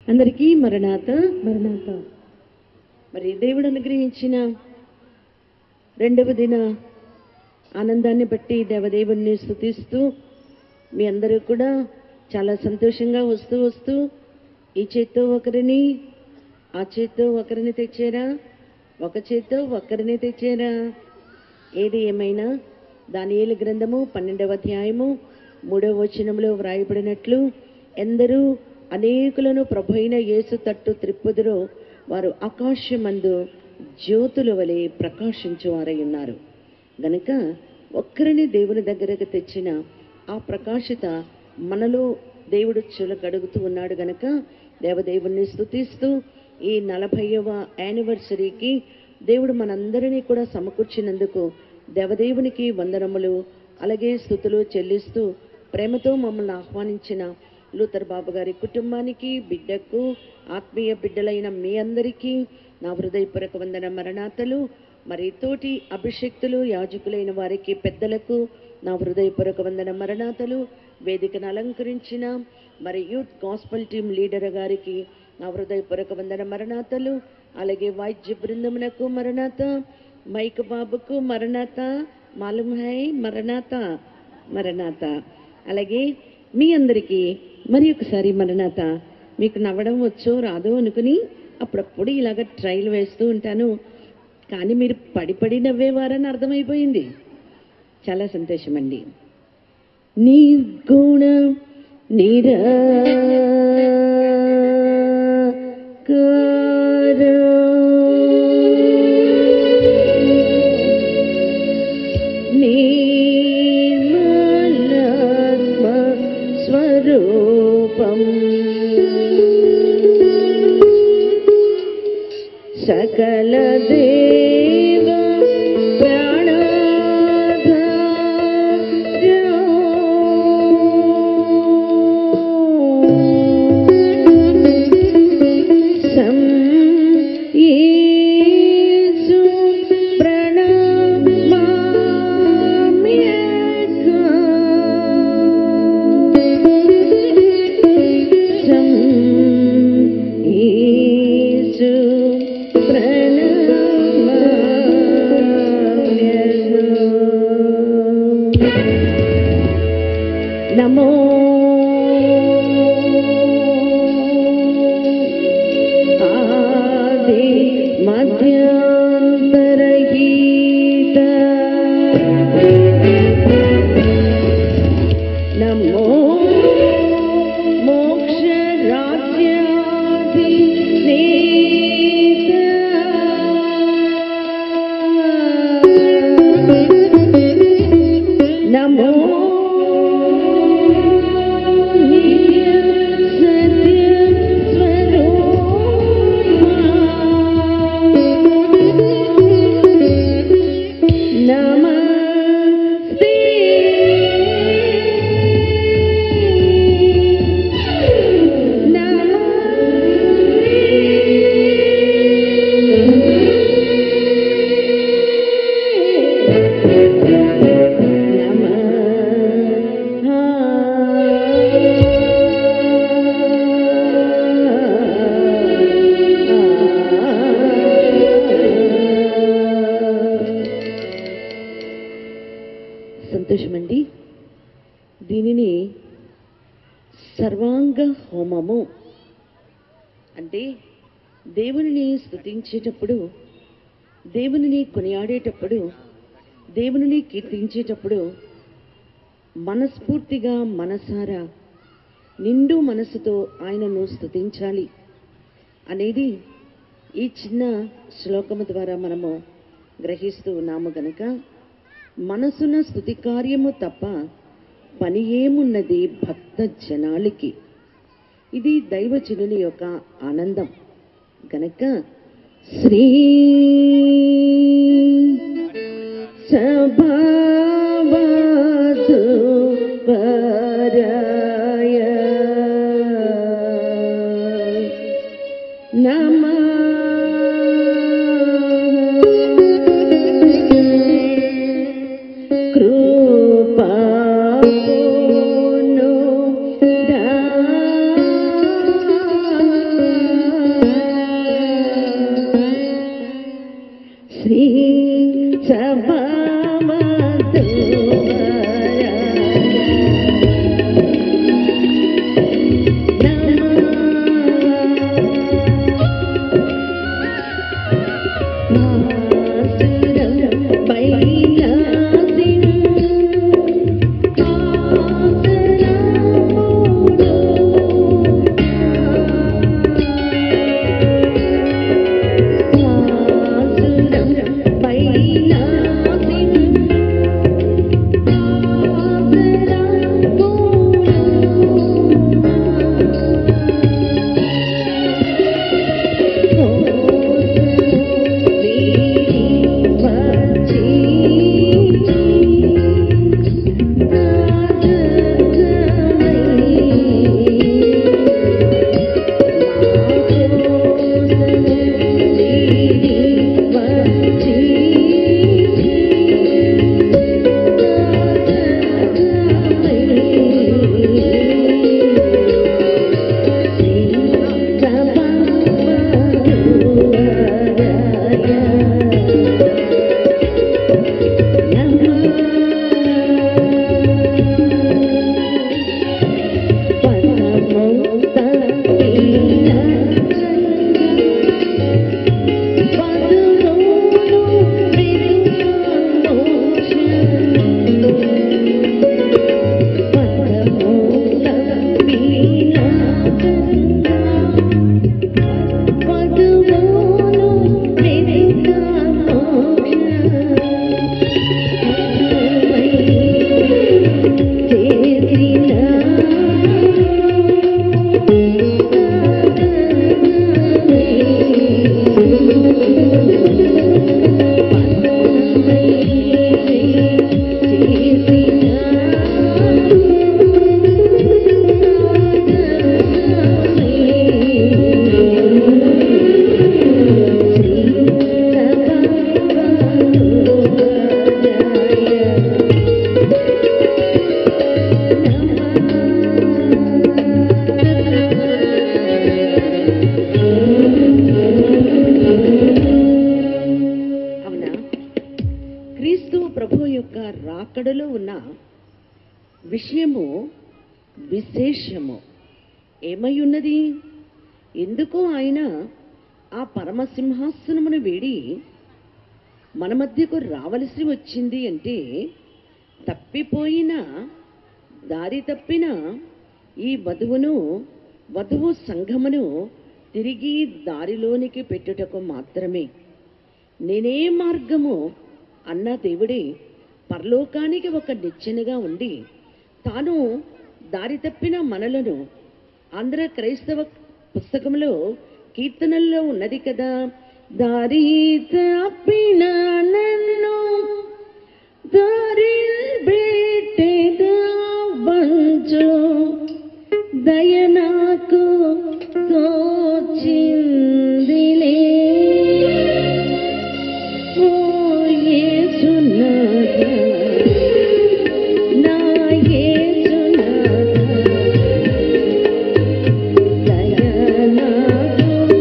అందరికీ మరణాత మరణాత మరి దేవుడు అనుగ్రహించిన రెండవ దిన ఆనందాన్ని బట్టి దేవదేవుణ్ణి స్థుతిస్తూ మీ అందరూ కూడా చాలా సంతోషంగా వస్తూ వస్తూ ఈ చేత్తో ఒకరిని ఆ చేత్తో ఒకరిని తెచ్చారా ఒక చేత్తో ఒకరిని తెచ్చారా ఏది ఏమైనా దానియేలు గ్రంథము పన్నెండవ అధ్యాయము మూడవ వచనంలో వ్రాయబడినట్లు ఎందరూ అనేకులను ప్రభు అయిన యేసు తట్టు త్రిప్పుదురో వారు ఆకాశమందు జ్యోతుల వలె ప్రకాశించువారై ఉన్నారు గనుక ఒక్కరిని దేవుని దగ్గరకు తెచ్చిన ఆ ప్రకాశిత మనలో దేవుడు చులకడుగుతూ ఉన్నాడు గనక దేవదేవుణ్ణి స్తుతిస్తూ ఈ నలభైవ యానివర్సరీకి దేవుడు మనందరినీ కూడా సమకూర్చినందుకు దేవదేవునికి వందనములు అలాగే స్థుతులు చెల్లిస్తూ ప్రేమతో మమ్మల్ని ఆహ్వానించిన లూథర్ బాబు గారి కుటుంబానికి బిడ్డకు ఆత్మీయ బిడ్డలైన మీ అందరికీ నా హృదయపూర్వక వందన మరణాతలు మరి తోటి అభిషక్తులు యాజకులైన వారికి పెద్దలకు నా హృదయపూర్వక వందన మరణాతలు వేదికను అలంకరించిన మరి యూత్ గాస్పల్ టీం లీడర్ గారికి నా హృదయపూర్వక వందన మరణాతలు అలాగే వాయిద్య బృందమునకు మరణాత మైక్ బాబుకు మరణాత మాలూమ్ హై మరణాత మరణాత అలాగే మీ అందరికీ మరి ఒకసారి మరణాత మీకు నవ్వడం వచ్చో రాదో అనుకుని అప్పుడప్పుడు ఇలాగ ట్రైల్ వేస్తూ ఉంటాను కానీ మీరు పడి పడి నవ్వేవారని అర్థమైపోయింది చాలా సంతోషం అండి నిర్గుణ నిరాకార నిర్మలాత్మ స్వరూపం సకల దేవ ప్రాణాధారం సం యేసు ప్రణమామ్యక సం యేసు ప్రణమామ్యక నమో ఆది మధ్యాంతరహిత నమో మోక్ష రాజ్యాధి నమో నిత్య సత్య స్వరూపా నమస్తే సంతోషమండి దీనిని సర్వాంగ హోమము అంటే దేవునిని స్తుతించేటప్పుడు దేవునిని కొనియాడేటప్పుడు దేవునిని కీర్తించేటప్పుడు మనస్ఫూర్తిగా మనసారా నిండు మనసుతో ఆయనను స్తుతించాలి అనేది ఈ చిన్న శ్లోకము ద్వారా మనము గ్రహిస్తూ ఉన్నాము గనక మనసున స్థుతి కార్యము తప్ప పని ఏమున్నది భక్త జనాలకి ఇది దైవజనుని యొక్క ఆనందం గనక శ్రీ సభావతు పరాయ నమ కృపా పూర్ణుడా అవునా క్రీస్తు ప్రభు యొక్క రాకడలో ఉన్న విషయము విశేషము ఏమై ఉన్నది ఎందుకు ఆయన ఆ పరమసింహాసనమును వేడి మన మధ్యకు రావలసి వచ్చింది అంటే తప్పిపోయిన దారి తప్పిన ఈ వధువును వధువు సంఘమును తిరిగి దారిలోనికి పెట్టుటకు మాత్రమే నేనే మార్గము అన్న దేవుడే పరలోకానికి ఒక నిచ్చెనగా ఉండి తాను దారి తప్పిన మనలను ఆంధ్ర క్రైస్తవ పుస్తకంలో కీర్తనల్లో ఉన్నది కదా దారి తప్పిన నన్ను దారి వంచు దయ నాకు తోచిందిలే ఓ యేసునాథా, నా యేసునాథా, దయ నాకు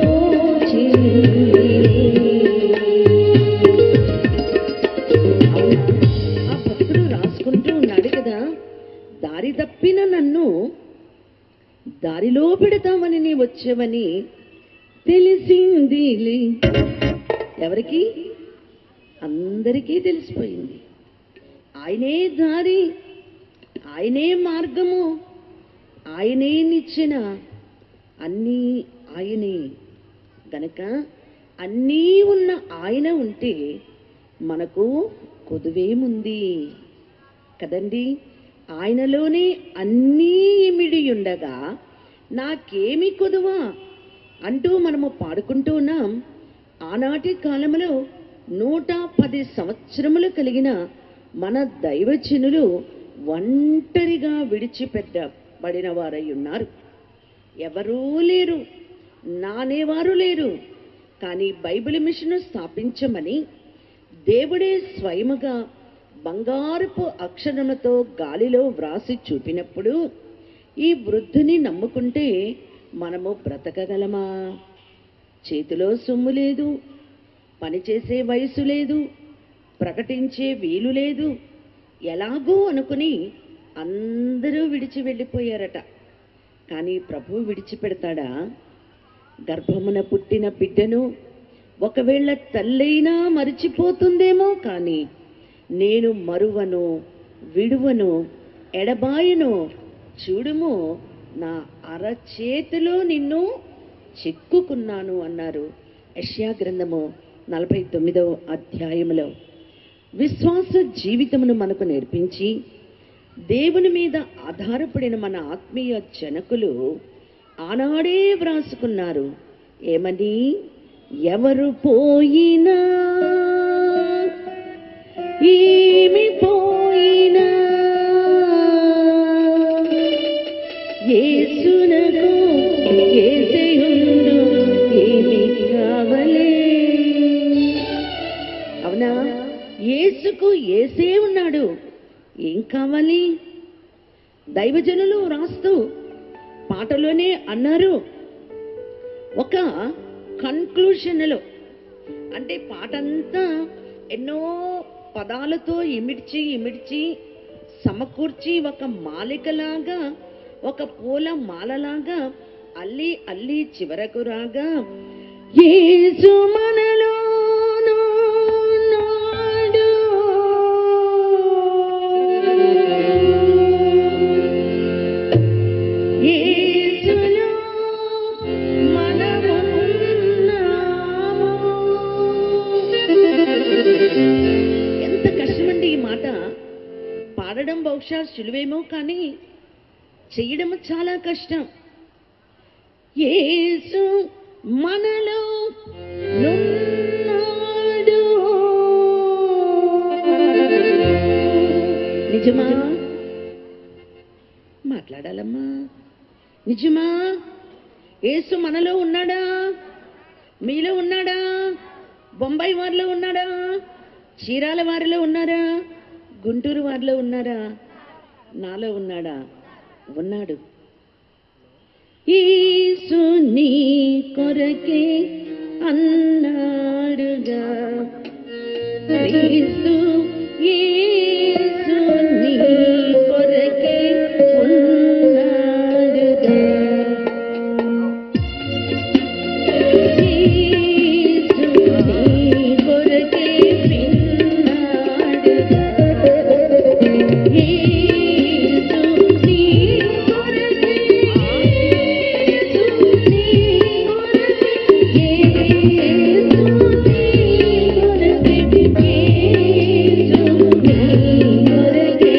తోచిందిలే. ఆ భక్తుడు రాసుకుంటూ ఉన్నాడు కదా దారి తప్పిన నన్ను దారిలో పెడతామని నీ వచ్చావని తెలిసింది ఎవరికి అందరికీ తెలిసిపోయింది ఆయనే దారి ఆయనే మార్గము ఆయనే నిచ్చెన అన్నీ ఆయనే గనక అన్నీ ఉన్న ఆయన ఉంటే మనకు కొదువేముంది కదండి ఆయనలోనే అన్నీ ఇమిడి ఉండగా నాకేమి కొదువా అంటూ మనము పాడుకుంటూ ఉన్నాం ఆనాటి కాలంలో నూట పది సంవత్సరములు కలిగిన మన దైవజనులు ఒంటరిగా విడిచిపెట్టబడిన వారై ఉన్నారు ఎవరూ లేరు నానేవారు లేరు కానీ బైబిల్ మిషన్ స్థాపించమని దేవుడే స్వయముగా బంగారపు అక్షరములతో గాలిలో వ్రాసి చూపినప్పుడు ఈ వృద్ధుని నమ్ముకుంటే మనము బ్రతకగలమా చేతిలో సొమ్ము లేదు పనిచేసే వయసు లేదు ప్రకటించే వీలు లేదు ఎలాగో అనుకుని అందరూ విడిచి వెళ్ళిపోయారట కానీ ప్రభు విడిచిపెడతాడా గర్భమున పుట్టిన బిడ్డను ఒకవేళ తల్లైనా మరిచిపోతుందేమో కానీ నేను మరువను విడువను ఎడబాయను చూడుము నా అరచేతిలో నిన్ను చిక్కుకున్నాను అన్నారు యష్యా గ్రంథము నలభై తొమ్మిదవ అధ్యాయములో విశ్వాస జీవితమును మనకు నేర్పించి దేవుని మీద ఆధారపడిన మన ఆత్మీయ జనకులు ఆనాడే వ్రాసుకున్నారు ఏమని ఎవరు పోయినా ఏమి పోయినా ఏసునకు ఏసేయుండు ఏమి కావలే అవునా ఏసుకు ఏసే ఉన్నాడు ఏం కావాలి దైవజనులు రాస్తూ పాటలోనే అన్నారు ఒక కన్క్లూషన్లో అంటే పాటంతా ఎన్నో పదాలతో ఇమిడ్చి ఇమిడ్చి సమకూర్చి ఒక మాలికలాగా ఒక పూల మాలలాగా అల్లి అల్లి చివరకు రాగా యేసు మనలోను నాడు యేసులో మనమున్నాము. ఎంత కష్టమండి ఈ మాట పాడడం బహుశా సులువేమో కానీ చెయ్యడం చాలా కష్టం యేసు మనలో నున్నాడు నిజమా మాట్లాడాలమ్మా నిజమా యేసు మనలో ఉన్నాడా మీలో ఉన్నాడా బొంబాయి వారిలో ఉన్నాడా చీరాల వారిలో ఉన్నారా గుంటూరు వారిలో ఉన్నారా నాలో ఉన్నాడా ఉన్నాడు యేసు నీ కొరకే అన్నాడుగా క్రీస్తు యేసు నీ కొరకే ఉన్నాడుగా యేసు నీ కొరకే విన్నాడుగా యేసు నీ కొరకే యేసు నీ కొరకే యేసు నీ కొరకే యేసు నీ కొరకే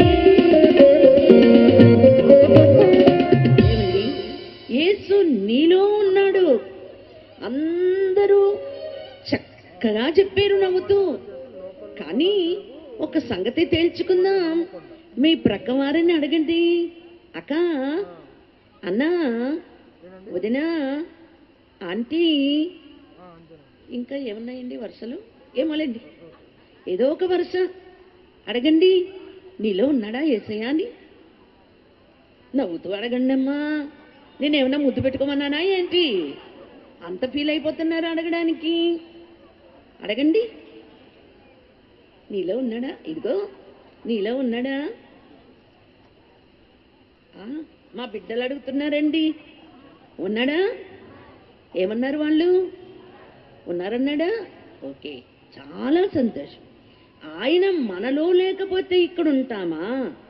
ఏమండి? యేసు నీలో ఉన్నాడు అందరూ చక్కగా చెప్పారు నవ్వుతూ కానీ ఒక సంగతి తేల్చుకుందాం మీ ప్రక్కవారిని అడగండి అక్క అన్నా వదినా ఆంటీ ఇంకా ఏమున్నాయండి వరుసలు ఏమోలేండి ఏదో ఒక వరుస అడగండి నీలో ఉన్నాడా ఏసయ్యా అని నవ్వుతూ అడగండి అమ్మా నేను ఏమన్నా ముద్దు పెట్టుకోమన్నానా ఏంటి అంత ఫీల్ అయిపోతున్నారు అడగడానికి అడగండి నీలో ఉన్నాడా ఇదిగో నీలో ఉన్నాడా ఆ, మా బిడ్డలు అడుగుతున్నారండి ఉన్నాడా ఏమన్నారు వాళ్ళు ఉన్నారన్నాడా ఓకే చాలా సంతోషం ఆయన మనలో లేకపోతే ఇక్కడ ఉంటామా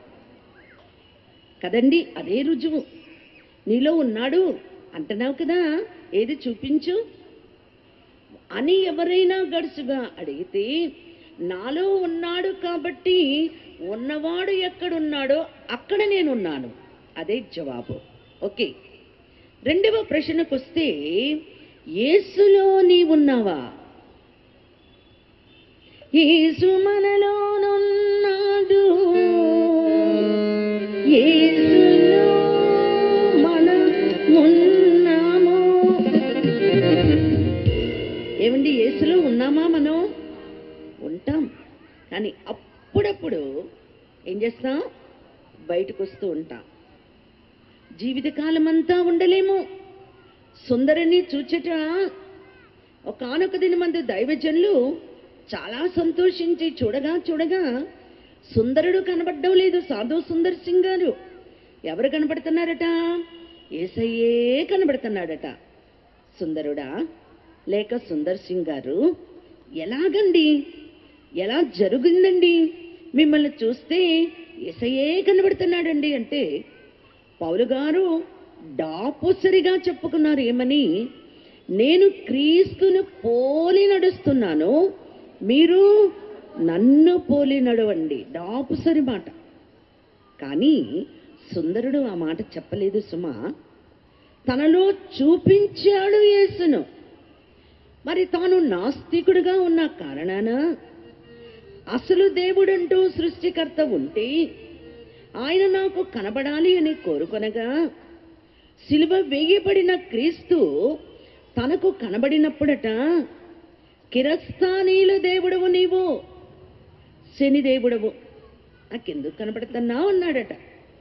కదండి అదే రుజువు నీలో ఉన్నాడు అంటున్నావు కదా ఏది చూపించు అని ఎవరైనా గడుసుగా అడిగితే నాలో ఉన్నాడు కాబట్టి ఉన్నవాడు ఎక్కడున్నాడో అక్కడ నేనున్నాను అదే జవాబు ఓకే రెండవ ప్రశ్నకు వస్తే యేసులో నీవున్నావా యేసు మనలోనున్నాడు యేసులో మనమున్నాము ఏమండి యేసులో ఉన్నామా మనం ఉంటాం కానీ అప్పుడప్పుడు ఏం చేస్తాం బయటకు వస్తూ ఉంటాం జీవితకాలం అంతా ఉండలేము సుందరిని చూచట ఒకనొక దినమందు దైవజనులు చాలా సంతోషించి చూడగా చూడగా సుందరుడు కనబడ్డం లేదు సాధు సుందర్ సింగ్ గారు ఎవరు కనబడుతున్నారట ఏసయ్యే కనబడుతున్నాడట సుందరుడా లేక సుందర్ సింగ్ గారు ఎలాగండి ఎలా జరుగుందండి మిమ్మల్ని చూస్తే ఏసయ్యే కనబడుతున్నాడండి అంటే పౌలు గారు డాపుసరిగా చెప్పుకున్నారు ఏమని నేను క్రీస్తును పోలి నడుస్తున్నాను మీరు నన్ను పోలి నడవండి డాపుసరి మాట కానీ సుందరుడు ఆ మాట చెప్పలేదు సుమా తనలో చూపించాడు యేసును మరి తాను నాస్తికుడుగా ఉన్న కారణాన అసలు దేవుడంటూ సృష్టికర్త ఉంటే ఆయన నాకు కనబడాలి అని కోరుకొనగా సిలువ వేయబడిన క్రీస్తు తనకు కనబడినప్పుడట కిరస్థానీలు దేవుడవు నీవు శని దేవుడవు నాకెందుకు కనబడుతున్నావు అన్నాడట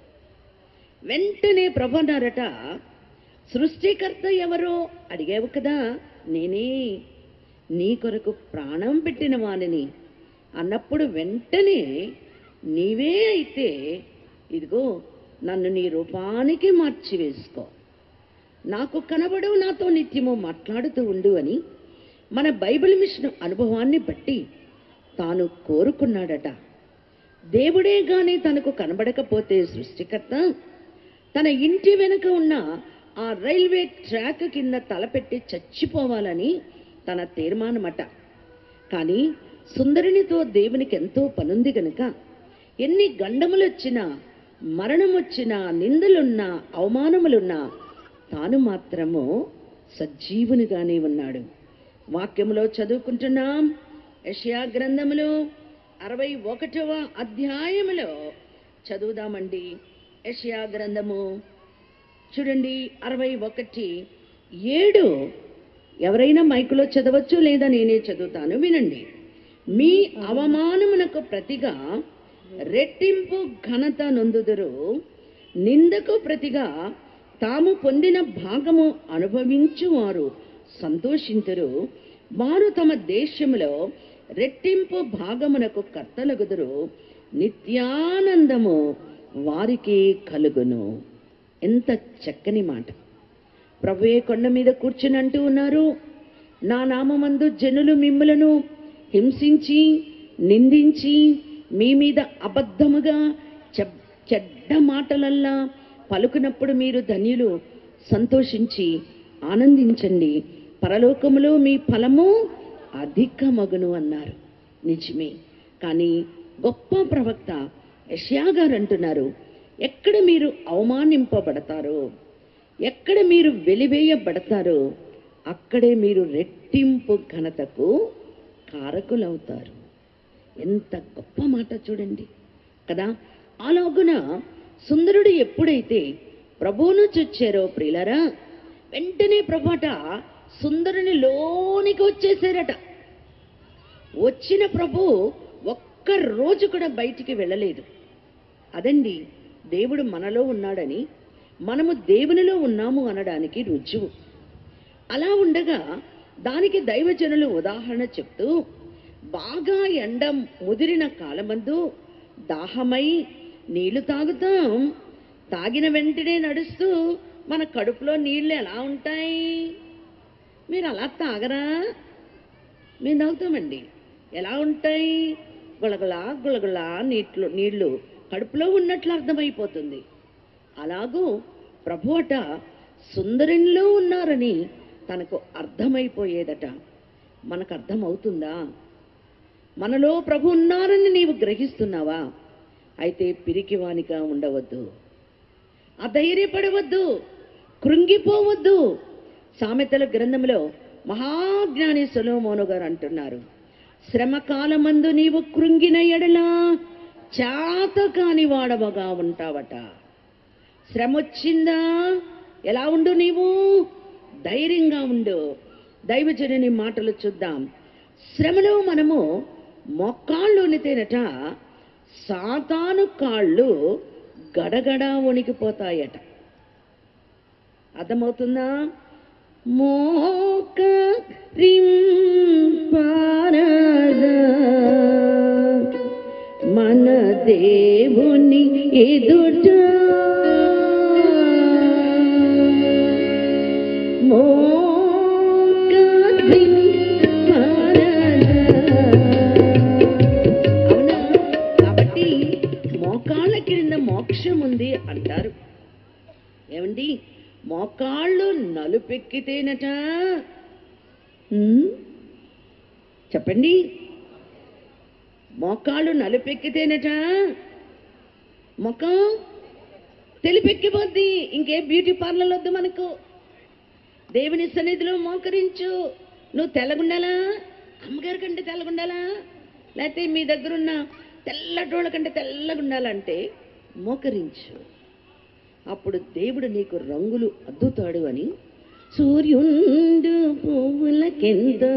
వెంటనే ప్రభు అన్నారట సృష్టికర్త ఎవరో అడిగావు కదా నేనే నీ కొరకు ప్రాణం పెట్టిన వానిని అన్నప్పుడు వెంటనే నీవే అయితే ఇదిగో నన్ను నీ రూపానికి మార్చి వేసుకో నాకు కనబడు నాతో నిత్యము మాట్లాడుతూ ఉండు అని మన బైబిల్ మిషన్ అనుభవాన్ని బట్టి తాను కోరుకున్నాడట దేవుడే గాని తనకు కనబడకపోతే సృష్టికర్త తన ఇంటి వెనుక ఉన్న ఆ రైల్వే ట్రాక్ కింద తలపెట్టి చచ్చిపోవాలని తన తీర్మానమట కానీ సుందరునితో దేవునికి ఎంతో పనుంది గనుక ఎన్ని గండములు వచ్చినా మరణం వచ్చినా నిందలున్నా అవమానములున్నా తాను మాత్రము సజీవునిగానే ఉన్నాడు వాక్యములో చదువుకుంటున్నాం యషయా గ్రంథములో అరవై ఒకటవ అధ్యాయములో చదువుదామండి యషయా గ్రంథము చూడండి అరవై ఒకటి ఏడు ఎవరైనా మైకులో చదవచ్చు లేదా నేనే చదువుతాను వినండి మీ అవమానమునకు ప్రతిగా రెట్టింపు ఘనత నొందుదురు నిందకు ప్రతిగా తాము పొందిన భాగము అనుభవించువారు సంతోషింతురు వారు తమ దేశములో రెట్టింపు భాగమునకు కర్తలగుదురు నిత్యానందము వారికి కలుగును ఎంత చక్కని మాట ప్రభువే కొండ మీద కూర్చుని అంటూ ఉన్నారు నా నామమందు జనులు మిమ్ములను హింసించి నిందించి మీ మీద అబద్ధముగా చెబ్- చెడ్డ మాటలల్లా పలుకునప్పుడు మీరు ధన్యులు సంతోషించి ఆనందించండి పరలోకములో మీ ఫలము అధికమగును అన్నారు నిజమే కానీ గొప్ప ప్రవక్త యష్యా గారు అంటున్నారు ఎక్కడ మీరు అవమానింపబడతారో ఎక్కడ మీరు వెలివేయబడతారో అక్కడే మీరు రెట్టింపు ఘనతకు కారకులవుతారు ఎంత గొప్ప మాట చూడండి కదా అలాగున సుందరుడు ఎప్పుడైతే ప్రభువును చొచ్చారో ప్రియులరా వెంటనే ప్రభాట సుందరుని లోనికి వచ్చేసారట వచ్చిన ప్రభు ఒక్క రోజు కూడా బయటికి వెళ్ళలేదు అదండి దేవుడు మనలో ఉన్నాడని మనము దేవునిలో ఉన్నాము అనడానికి రుజువు అలా ఉండగా దానికి దైవజనులు ఉదాహరణ చెప్తూ బాగా ఎండ ముదిరిన కాలమందు దాహమై నీళ్లు తాగుతాం తాగిన వెంటనే నడుస్తూ మన కడుపులో నీళ్ళు ఎలా ఉంటాయి మీరు అలా తాగరా మేము తాగుతామండి ఎలా ఉంటాయి గుళగుళ గుళగుళ నీట్లు నీళ్లు కడుపులో ఉన్నట్లు అర్థమైపోతుంది అలాగూ ప్రభు అట సుందరిలో ఉన్నారని తనకు అర్థమైపోయేదట మనకు అర్థమవుతుందా మనలో ప్రభు ఉన్నారని నీవు గ్రహిస్తున్నావా అయితే పిరికివానిగా ఉండవద్దు అధైర్యపడవద్దు కృంగిపోవద్దు సామెతల గ్రంథంలో మహాజ్ఞాని సొలోమోను గారు అంటున్నారు శ్రమ కాలమందు నీవు కృంగిన ఎడలా చేత కాని వాడవగా ఉంటావట శ్రమ వచ్చిందా ఎలా ఉండు నీవు ధైర్యంగా ఉండు దైవజనుని మాటలు చూద్దాం శ్రమలో మనము మొక్కాళ్ళు తేనట సాతాను కాళ్ళు గడగడ వణికిపోతాయట అర్థమవుతుందా మోక రిం పారద అవునా కాబట్టి మోకాళ్ళ క్రింద మోక్షం ఉంది అంటారు ఏమండి మోకాళ్ళు నలుపెక్కితేనట ఉమ్, చెప్పండి మోకాళ్ళు నలుపెక్కితేనట ముఖం తెలిపెక్కిపోద్ది ఇంకే బ్యూటీ పార్లర్ వద్దు మనకు దేవుని సన్నిధిలో మోకరించు నువ్వు తెల్లగుండాలా అమ్మగారి కంటే తెల్లగుండాలా లేకపోతే మీ దగ్గర ఉన్న తెల్లటోళ్ళ కంటే తెల్లగుండాలంటే మోకరించు అప్పుడు దేవుడు నీకు రంగులు అద్దుతాడు అని సూర్యుండు పువ్వులకెంతో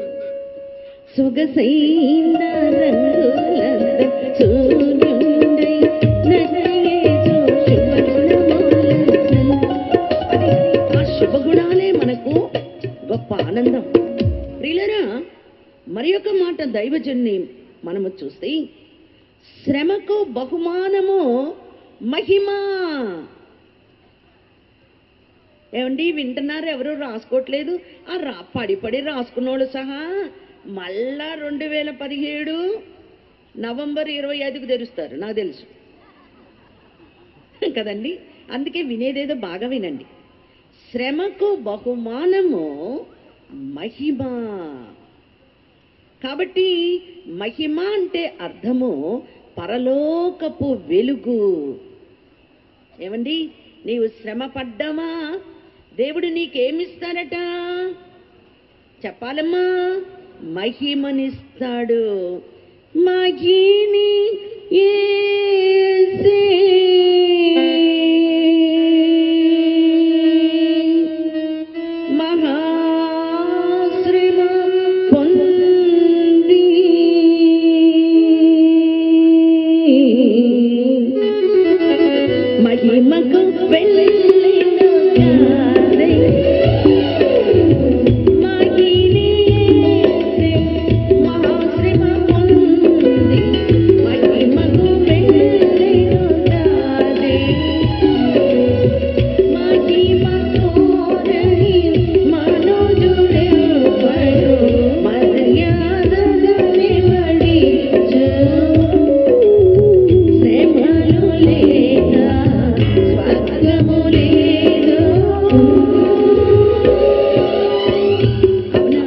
సొగసైన రంగులంద సూర్యుండై నటయేచు శుభగుణములందన్. అది ఆ శుభగుణాలే మనకు గొప్ప ఆనందం ప్రియులరా మరి ఒక మాట దైవజన్ని మనము చూస్తే శ్రమకు బహుమానము మహిమ ఏమండి వింటున్నారు ఎవరు రాసుకోవట్లేదు ఆ రా పడి పడి రాసుకున్నోళ్ళు సహా మళ్ళా రెండు వేల పదిహేడు నవంబర్ ఇరవై ఐదుకు తెరుస్తారు నాకు తెలుసు కదండి అందుకే వినేదేదో బాగా వినండి శ్రమకు బహుమానము మహిమ కాబట్టి మహిమ అంటే అర్థము పరలోకపు వెలుగు ఏమండి నీవు శ్రమ పడ్డామా దేవుడు నీకేమిస్తాడట చెప్పాలమ్మా మహిమనిస్తాడు మహిని యేసే. మహాశ్రమ పొంది మహిమకు వెళ్ళిన గాథై మహిళేసే మహాశ్రమ పొంది మహిమకు వెళ్ళిన గాథై మహిమ కోరని మనోజుడెవ్వడు మర్యాదగని వడిచు శ్రమలు లేక స్వర్గము లేదు అవునా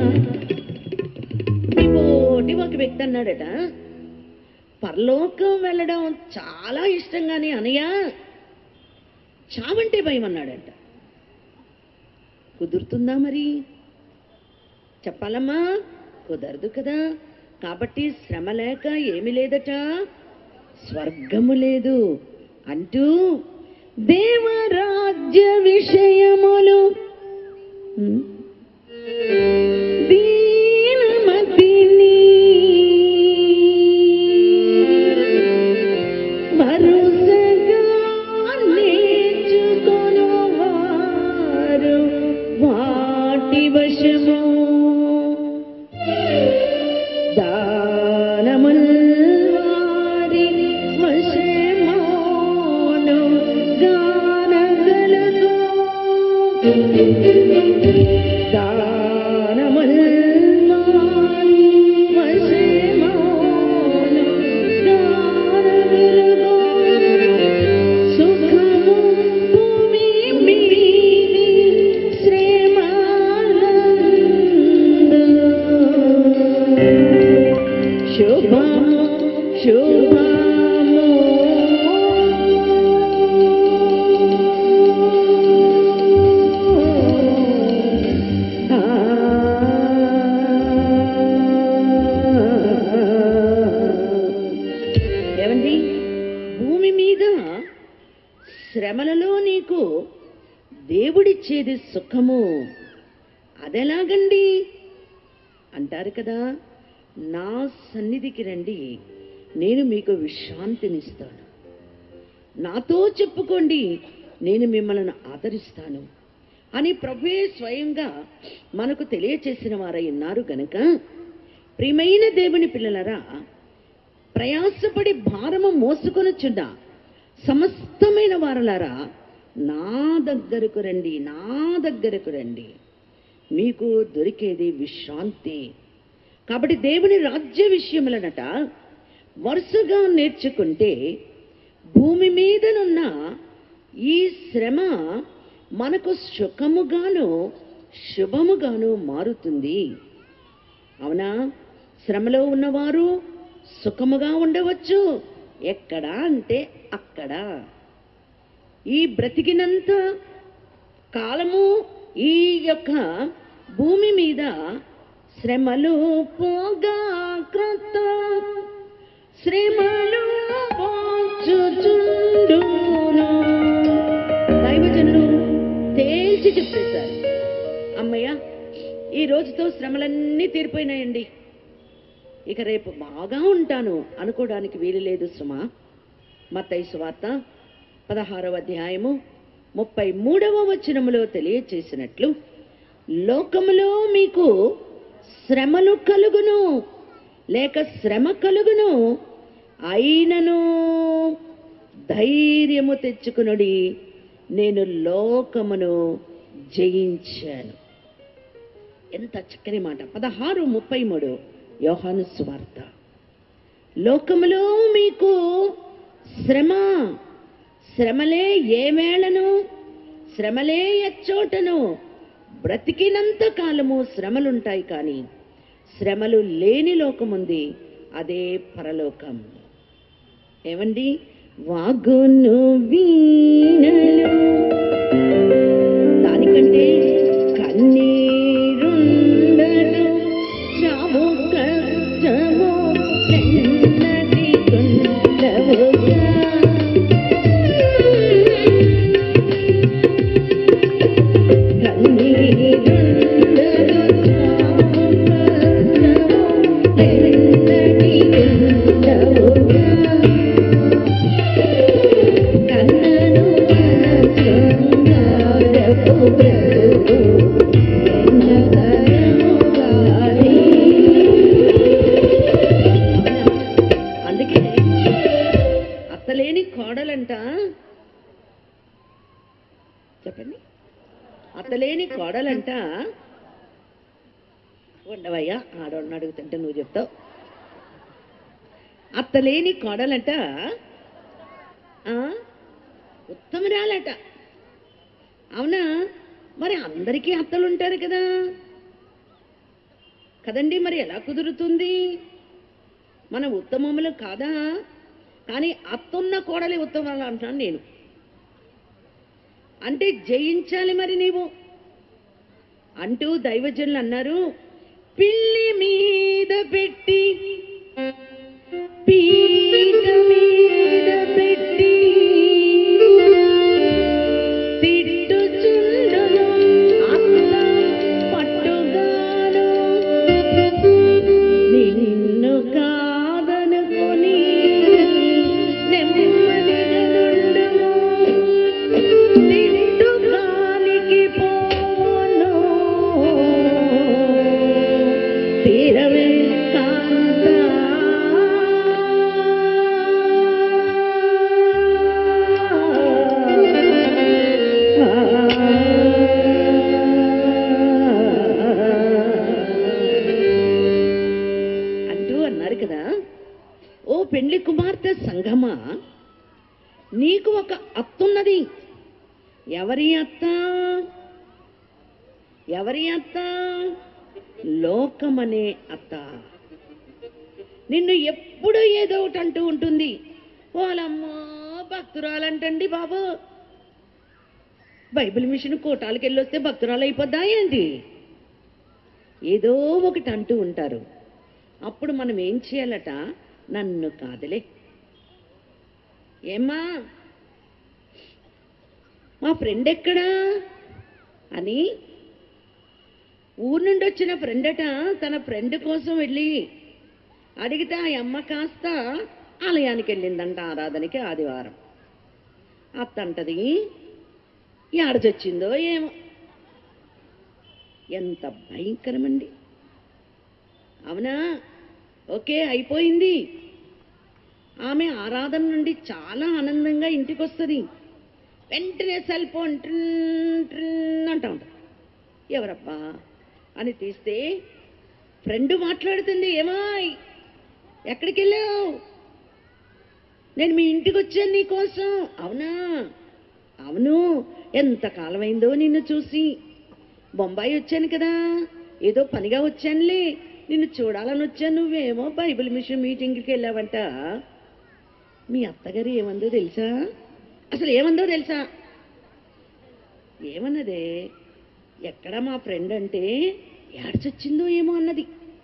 డివోటి ఒక వ్యక్తి అన్నాడట పరలోకం వెళ్ళడం చాలా ఇష్టం కానీ అనయ్య చావంటే భయం అన్నాడంట కుదురుతుందా మరి చెప్పాలమ్మా కుదరదు కదా కాబట్టి శ్రమ లేక ఏమి లేదట స్వర్గము లేదు అంటూ దేవరాజ్య విషయములు ఉమ్, దీనమతిని వరుసగా నేర్చుకొనువారు వాటి వశము దానముల్ వారిని వశమాను గానగలదు దానముల్ వారి వశమాను గానగలదు సుఖము భూమి మీది శ్రమానందు శుభము శుభము ఏమండి భూమి మీద శ్రమలలో నీకు దేవుడిచ్చేది సుఖము అదెలాగండి అంటారు కదా నా సన్నిధికి రండి నేను మీకు విశ్రాంతినిస్తాను నాతో చెప్పుకోండి నేను మిమ్మల్ని ఆదరిస్తాను అని ప్రభువే స్వయంగా మనకు తెలియచేసిన వారై ఉన్నారు గనుక ప్రియమైన దేవుని పిల్లలరా ప్రయాసపడి భారము మోసుకొనుచున్న సమస్తమైన వారలారా నా దగ్గరకు రండి నా దగ్గరకు రండి మీకు దొరికేది విశ్రాంతి కాబట్టి దేవుని రాజ్య విషయములనట వరుసగా నేర్చుకుంటే భూమి మీదనున్న ఈ శ్రమ మనకు సుఖముగాను శుభముగాను మారుతుంది అవునా శ్రమలో ఉన్నవారు సుఖముగా ఉండవచ్చు ఎక్కడ అంటే అక్కడ ఈ బ్రతికినంత కాలము ఈ యొక్క భూమి మీద శ్రమలు పోగా క్రొత్త శ్రమలు పోచుచుండును. దైవజనుడు తేల్చి చెప్పేశారు అమ్మయ్య ఈ రోజుతో శ్రమలన్నీ తీరిపోయినాయండి ఇక రేపు బాగా ఉంటాను అనుకోవడానికి వీలు లేదు సుమా మత్తయి సువార్త పదహారవ అధ్యాయము ముప్పై మూడవ వచనములో తెలియచేసినట్లు లోకములో మీకు శ్రమలు కలుగును లేక శ్రమ కలుగును అయినను ధైర్యము తెచ్చుకునుడి నేను లోకమును జయించాను ఎంత చక్కని మాట పదహారు ముప్పై మూడు యోహాను సువార్త లోకములో మీకు శ్రమ శ్రమలే ఏ వేళను శ్రమలే ఎచ్చోటను బ్రతికినంత కాలము శ్రమలుంటాయి కానీ శ్రమలు లేని లోకముంది అదే పరలోకం ఏమండి వాగును వీణలు దానికంటే కన్నీరుండదు చావు కష్టము ఎన్నటి కొండవుగా అందుకే అత్తలేని కోడలంట చెప్పండి అత్తలేని కోడలంట ఉండవయ్యా ఆడవాడిని అడుగుతుంటే నువ్వు చెప్తావు అత్తలేని కోడలంట ఆ, ఉత్తమరాలట అవునా మరి అందరికీ అత్తలు ఉంటారు కదా కదండి మరి ఎలా కుదురుతుంది మన ఉత్తమములు కాదా కానీ అత్తున్న కోడలి ఉత్తమాలు అంటున్నాను నేను అంటే జయించాలి మరి నీవు అంటూ దైవజనులు అన్నారు పిల్లి మీద పెట్టి పీట మీద పెట్టి తిట్టుచుండును అత్త పట్టుగాను నిన్ను కాదనుకొని నెమ్మదిగా నుండుము. నిండు గాలికి పోను తీరవే కాంత అంటూ అన్నారు కదా ఓ పెండ్లి కుమార్తె సంగమా నీకు ఒక అత్తున్నది ఎవరి అత్త ఎవరి అత్త లోకమనే అత్త నిన్ను ఎప్పుడు ఏదో ఒకటి అంటూ ఉంటుంది వాళ్ళమ్మో భక్తురాలంటండి బాబు బైబిల్ మిషన్ కోటాలకు వెళ్ళొస్తే భక్తురాలు అయిపోద్దా ఏంటి ఏదో ఒకటి అంటూ ఉంటారు అప్పుడు మనం ఏం చేయాలట నన్ను కాదులే ఏమ్మా మా ఫ్రెండ్ ఎక్కడా అని ఊరు నుండి వచ్చిన ఫ్రెండ్ అట తన ఫ్రెండ్ కోసం వెళ్ళి అడిగితే ఆ అమ్మ కాస్త ఆలయానికి వెళ్ళిందంట ఆరాధనకి ఆదివారం అత్త అంటది ఏడచొచ్చిందో ఏమో ఎంత భయంకరమండి అవునా ఓకే అయిపోయింది ఆమె ఆరాధన నుండి చాలా ఆనందంగా ఇంటికి వస్తుంది వెంటనే సెల్ ఫోన్ ట్రిన్ ట్రిన్ అంటా ఉంటుంది ఎవరబ్బా అని తీస్తే ఫ్రెండ్ మాట్లాడుతుంది ఏమాయ్ ఎక్కడికి వెళ్ళావు నేను మీ ఇంటికి వచ్చాను నీకోసం అవునా అవును ఎంత కాలమైందో నిన్ను చూసి బొంబాయి వచ్చాను కదా ఏదో పనిగా వచ్చానులే నిన్ను చూడాలని వచ్చాను నువ్వేమో బైబిల్ మిషన్ మీటింగ్కి వెళ్ళావంట మీ అత్తగారు ఏమందో తెలుసా అసలు ఏమందో తెలుసా ఏమన్నదే ఎక్కడ మా ఫ్రెండ్ అంటే ఏడ్చొచ్చిందో ఏమో అన్నది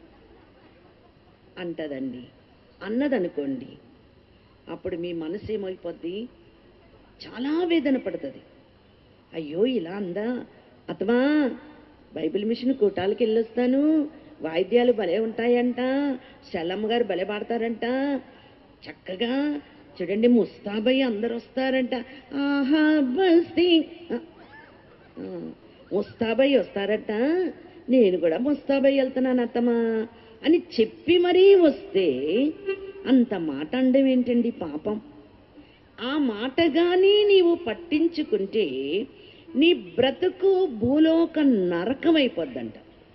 అంటదండి అన్నదనుకోండి అప్పుడు మీ మనసు ఏమైపోద్ది చాలా వేదన పడుతుంది అయ్యో ఇలా అందా అతమా బైబిల్ మిషన్ కూటాలకి వెళ్ళొస్తాను వాయిద్యాలు భలే ఉంటాయంట శల్లమ్మ గారు భలే పాడతారంట చక్కగా చూడండి ముస్తాబయ్య అందరు వస్తారంట ఆహా బస్తీ ఆ, ఆ, ముస్తాబయ్య వస్తారట నేను కూడా ముస్తాబయ్య వెళ్తున్నాను అత్తమా అని చెప్పి మరీ వస్తే అంత మాట అండం ఏంటండి పాపం ఆ మాట కానీ నీవు పట్టించుకుంటే నీ బ్రతుకు భూలోక నరకమైపోద్దంట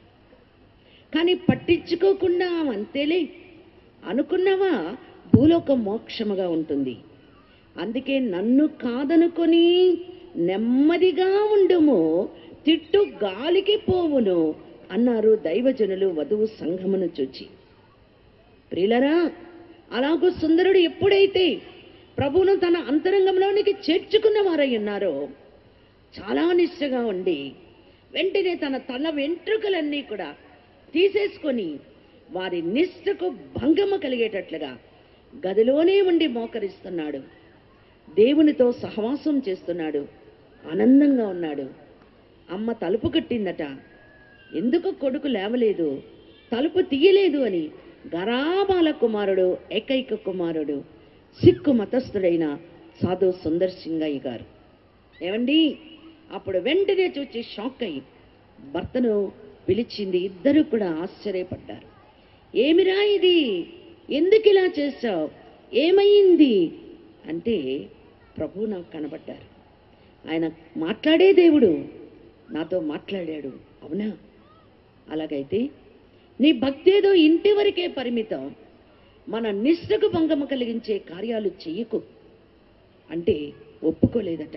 కానీ పట్టించుకోకుండా అంతేలే అనుకున్నావా భూలోక మోక్షముగా ఉంటుంది అందుకే నన్ను కాదనుకొని నెమ్మదిగా ఉండుము తిట్టు గాలికి పోవును అన్నారు దైవజనులు వధువు సంఘమును చూచి ప్రియులరా అలాగూ సుందరుడు ఎప్పుడైతే ప్రభువును తన అంతరంగంలోనికి చేర్చుకున్న వారై ఉన్నారో చాలా నిష్ఠగా ఉండి వెంటనే తన తల వెంట్రుకలన్నీ కూడా తీసేసుకొని వారి నిష్ఠకు భంగమ కలిగేటట్లుగా గదిలోనే ఉండి మోకరిస్తున్నాడు దేవునితో సహవాసం చేస్తున్నాడు ఆనందంగా ఉన్నాడు అమ్మ తలుపు కట్టిందట ఎందుకు కొడుకు లేవలేదు తలుపు తీయలేదు అని గరాబాల కుమారుడు ఏకైక కుమారుడు సిక్కు మతస్థుడైన సాధు సుందర్ సింగయ్య గారు ఏమండి అప్పుడు వెంటనే చూచి షాక్ అయ్యి భర్తను పిలిచింది ఇద్దరు కూడా ఆశ్చర్యపడ్డారు ఏమిరా ఇది ఎందుకు ఇలా చేశావు ఏమైంది అంటే ప్రభు నాకు కనబడ్డారు ఆయన మాట్లాడే దేవుడు నాతో మాట్లాడాడు అవునా అలాగైతే నీ భక్తి ఏదో ఇంటి వరకే పరిమితం మన నిష్ఠకు భంగము కలిగించే కార్యాలు చెయ్యకు అంటే ఒప్పుకోలేదట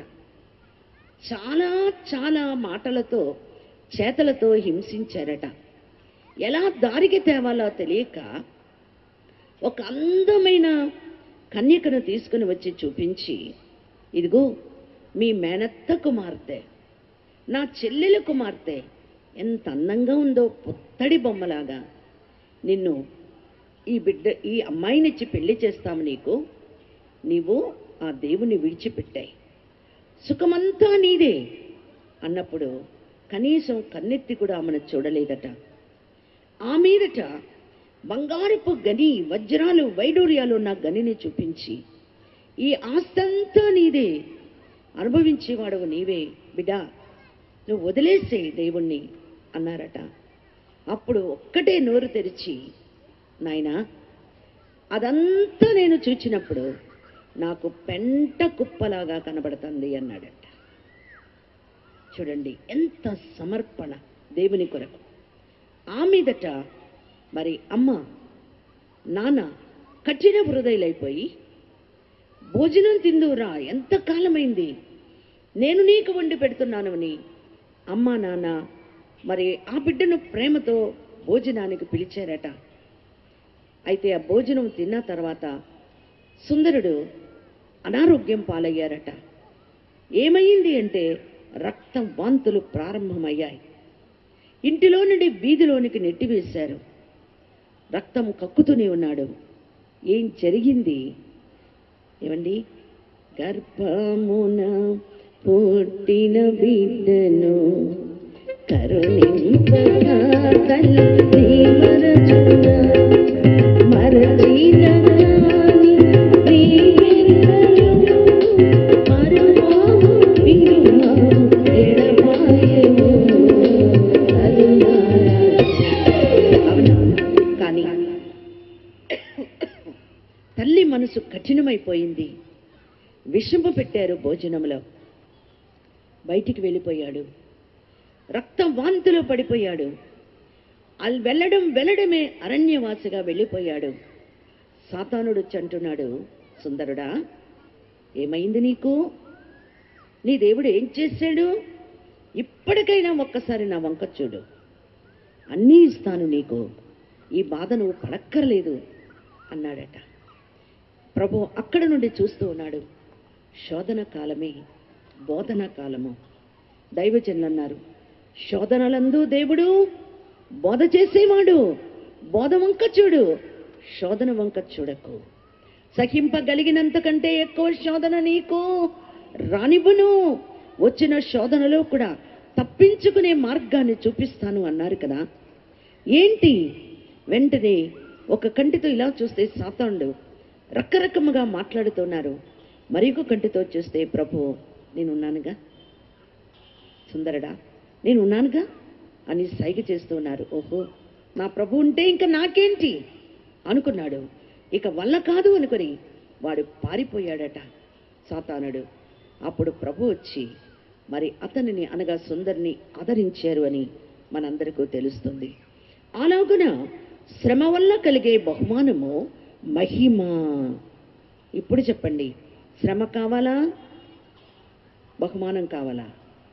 చాలా చాలా మాటలతో చేతలతో హింసించారట ఎలా దారికి తేవాలో తెలియక ఒక అందమైన కన్యకను తీసుకుని వచ్చి చూపించి ఇదిగో మీ మేనత్త కుమార్తె నా చెల్లెల కుమార్తె ఎంత అందంగా ఉందో పుత్తడి బొమ్మలాగా నిన్ను ఈ బిడ్డ ఈ అమ్మాయినిచ్చి పెళ్లి చేస్తాము నీకు నీవు ఆ దేవుని విడిచిపెట్టాయి సుఖమంతా నీదే అన్నప్పుడు కనీసం కన్నెత్తి కూడా ఆమెను చూడలేదట ఆ మీదట బంగారపు గని వజ్రాలు వైడూర్యాలు ఉన్న గనిని చూపించి ఈ ఆస్తంతా నీదే అనుభవించేవాడవు నీవే బిడ్డా నువ్వు వదిలేసే దేవుణ్ణి అన్నారట అప్పుడు ఒక్కటే నోరు తెరిచి నాయనా అదంతా నేను చూచినప్పుడు నాకు పెంట కుప్పలాగా కనబడుతుంది అన్నాడట చూడండి ఎంత సమర్పణ దేవుని కొరకు ఆ మీదట మరి అమ్మ నాన్న కఠిన హృదయులైపోయి భోజనం తిందురా ఎంత కాలమైంది నేను నీకు వండి పెడుతున్నాను అని అమ్మ నాన్న మరి ఆ బిడ్డను ప్రేమతో భోజనానికి పిలిచారట అయితే ఆ భోజనం తిన్న తర్వాత సుందరుడు అనారోగ్యం పాలయ్యారట ఏమైంది అంటే రక్త వాంతులు ప్రారంభమయ్యాయి ఇంటిలో నుండి వీధిలోనికి నెట్టివేశారు రక్తం కక్కుతూనే ఉన్నాడు ఏం జరిగింది ఏమండి గర్భమున పుట్టిన బిడ్డను కరుణింపక తల్లి మరచున మరచిన గాని ప్రియెన్నడు మరువాము వినువాము ఎడబాయము అవునా కానీ తల్లి మనసు కఠినమైపోయింది విషము పెట్టారు భోజనంలో బయటికి వెళ్ళిపోయాడు రక్తం వాంతిలో పడిపోయాడు అల్ వెళ్ళడం వెళ్ళడమే అరణ్యవాసిగా వెళ్ళిపోయాడు సాతానుడు వచ్చి అంటున్నాడు సుందరుడా ఏమైంది నీకు నీ దేవుడు ఏం చేశాడు ఇప్పటికైనా ఒక్కసారి నా వంక చూడు అన్నీ ఇస్తాను నీకు ఈ బాధ నువ్వు పడక్కర్లేదు అన్నాడట ప్రభు అక్కడ నుండి చూస్తూ ఉన్నాడు శోధన కాలమే బోధన కాలము దైవజనులు అన్నారు శోధనలందు దేవుడు బోధ చేసేవాడు బోధ వంక చూడు శోధన వంక చూడకు సహింపగలిగినంత కంటే ఎక్కువ శోధన నీకు రానివ్వను వచ్చిన శోధనలో కూడా తప్పించుకునే మార్గాన్ని చూపిస్తాను అన్నారు కదా ఏంటి వెంటనే ఒక కంటితో ఇలా చూస్తే సాతాండు రకరకముగా మాట్లాడుతున్నారు మరొక కంటితో చూస్తే ప్రభు నేనున్నానుగా సుందరడా నేను ఉన్నానుగా అని సైగ చేస్తూ ఉన్నారు ఓహో నా ప్రభు ఉంటే ఇంకా నాకేంటి అనుకున్నాడు ఇక వల్ల కాదు అనుకొని వాడు పారిపోయాడట సాతానుడు అప్పుడు ప్రభు వచ్చి మరి అతనిని అనగా సుందరిని ఆదరించారు అని మనందరికీ తెలుస్తుంది అలాగున శ్రమ వల్ల కలిగే బహుమానము మహిమ ఇప్పుడు చెప్పండి శ్రమ కావాలా బహుమానం కావాలా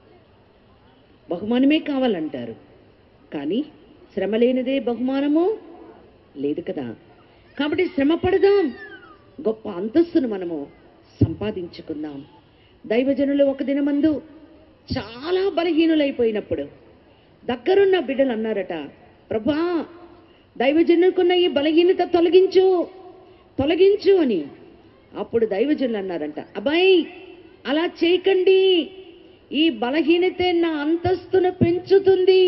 బహుమానమే కావాలంటారు కానీ శ్రమ లేనిదే బహుమానము లేదు కదా కాబట్టి శ్రమ పడదాం గొప్ప అంతస్తును మనము సంపాదించుకుందాం దైవజనులు ఒక దినమందు చాలా బలహీనులైపోయినప్పుడు దగ్గరున్న బిడ్డలు అన్నారట ప్రభా దైవజనుకున్న ఈ బలహీనత తొలగించు తొలగించు అని అప్పుడు దైవజనులు అన్నారంట అబ్బాయి అలా చేయకండి ఈ బలహీనతే నా అంతస్తును పెంచుతుంది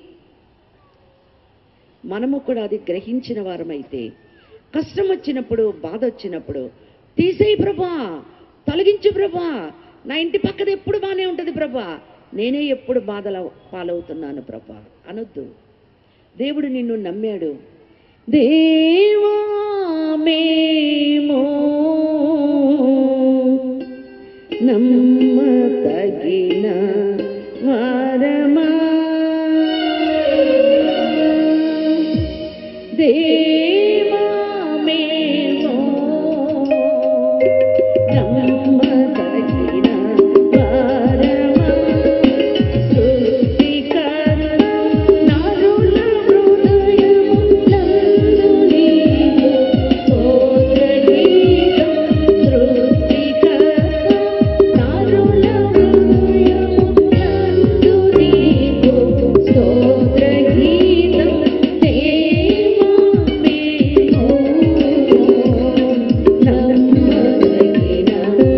మనము కూడా అది గ్రహించిన వారమైతే కష్టం వచ్చినప్పుడు బాధ వచ్చినప్పుడు తీసేయి ప్రభా తొలగించు ప్రభా నా ఇంటి పక్కన ఎప్పుడు బాగానే ఉంటుంది ప్రభా నేనే ఎప్పుడు బాధల పాలవుతున్నాను ప్రభా అనొద్దు దేవుడు నిన్ను నమ్మాడు దేవా మేము నమ్మతగిన వారమా దేవా మేము నమ్మతగిన వారమా సృష్టికర్త నరుల హృదయములందు నీవు స్తోత్రగీతం సృష్టికర్త నరుల హృదయములందు నీవు స్తోత్రగీతం దేవా మేము నమ్మదగిన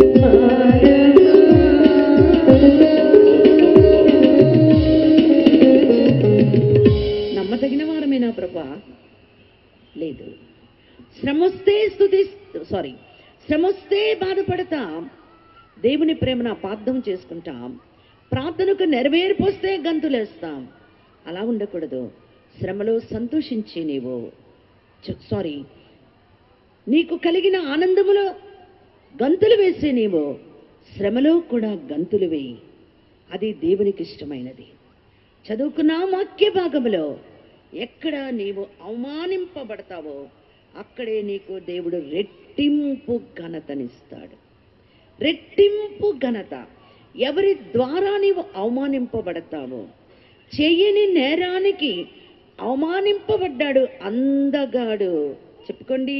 నమ్మదగిన వారమేనా ప్రభా లేదు శ్రమొస్తే స్థుతి సారీ శ్రమొస్తే బాధపడతాం దేవుని ప్రేమను అపార్థం చేసుకుంటాం ప్రార్థనకు నెరవేర్పొస్తే గంతులేస్తాం అలా ఉండకూడదు శ్రమలో సంతోషించి నీవు సారీ నీకు కలిగిన ఆనందములో గంతులు వేసే నీవు శ్రమలో కూడా గంతులు వేయి అది దేవునికి ఇష్టమైనది చదువుకున్న వాక్య భాగములో ఎక్కడ నీవు అవమానింపబడతావో అక్కడే నీకు దేవుడు రెట్టింపు ఘనతనిస్తాడు రెట్టింపు ఘనత ఎవరి ద్వారా నీవు అవమానింపబడతావో చెయ్యని నేరానికి అవమానింపబడ్డాడు అందగాడు చెప్పుకోండి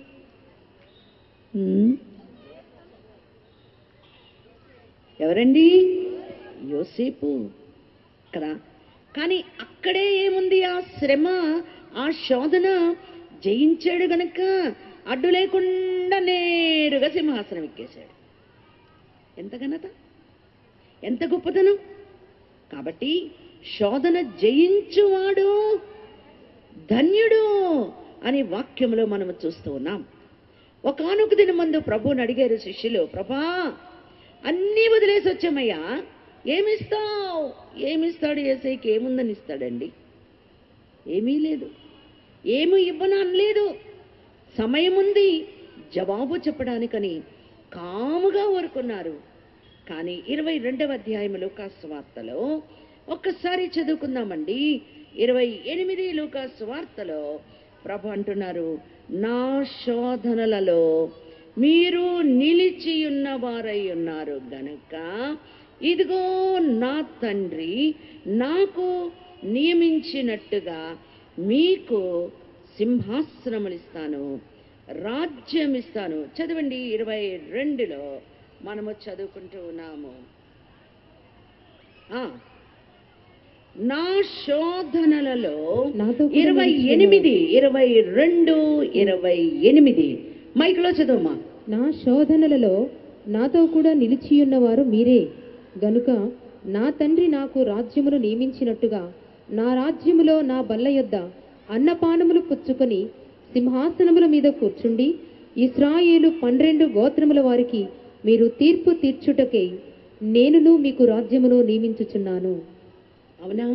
హ్మ్? ఎవరండి యోసేపు కదా కానీ అక్కడే ఏముంది ఆ శ్రమ ఆ శోధన జయించాడు గనక అడ్డు లేకుండా నేరుగా సింహాసనం ఎక్కేశాడు ఎంత ఘనత ఎంత గొప్పతనం కాబట్టి శోధన జయించువాడు ధన్యుడు అని వాక్యంలో మనం చూస్తూ ఉన్నాం ఒకనొక దినం మందు ప్రభువుని అడిగారు శిష్యులు ప్రభా అన్నీ వదిలేసి వచ్చామయ్యా ఏమిస్తావు ఏమిస్తాడు ఏసైకి ఏముందని ఇస్తాడండి ఏమీ లేదు ఏమి ఇవ్వను అనలేదు సమయం ఉంది జవాబు చెప్పడానికని కాముగా ఊరుకున్నారు కానీ ఇరవై రెండవ అధ్యాయం లూకాసు వార్తలో ఒక్కసారి చదువుకుందామండి ఇరవై ఎనిమిది లూకాసు వార్తలో ప్రభు అంటున్నారు నా శోధనలలో మీరు నిలిచి ఉన్న వారై ఉన్నారు గనుక ఇదిగో నా తండ్రి నాకు నియమించినట్టుగా మీకు సింహాసనములిస్తాను రాజ్యం ఇస్తాను చదవండి ఇరవై రెండులో మనము చదువుకుంటూ ఉన్నాము ఆ, నా శోధనలలో నాతో కూడా ఇరవై నిలిచి ఎనిమిది ఇరవై రెండు ఇరవై ఎనిమిది మైక్లో చదువుమా నా శోధనలలో నాతో కూడా నిలిచియున్నవారు మీరే గనుక నా తండ్రి నాకు రాజ్యమును నియమించినట్టుగా నా రాజ్యములో నా బల్ల యొద్ద అన్నపానములు పుచ్చుకొని సింహాసనముల మీద కూర్చుండి ఇస్రాయేలు పన్నెండు గోత్రముల వారికి మీరు తీర్పు తీర్చుటకై నేనును మీకు రాజ్యమును నియమించుచున్నాను అవునా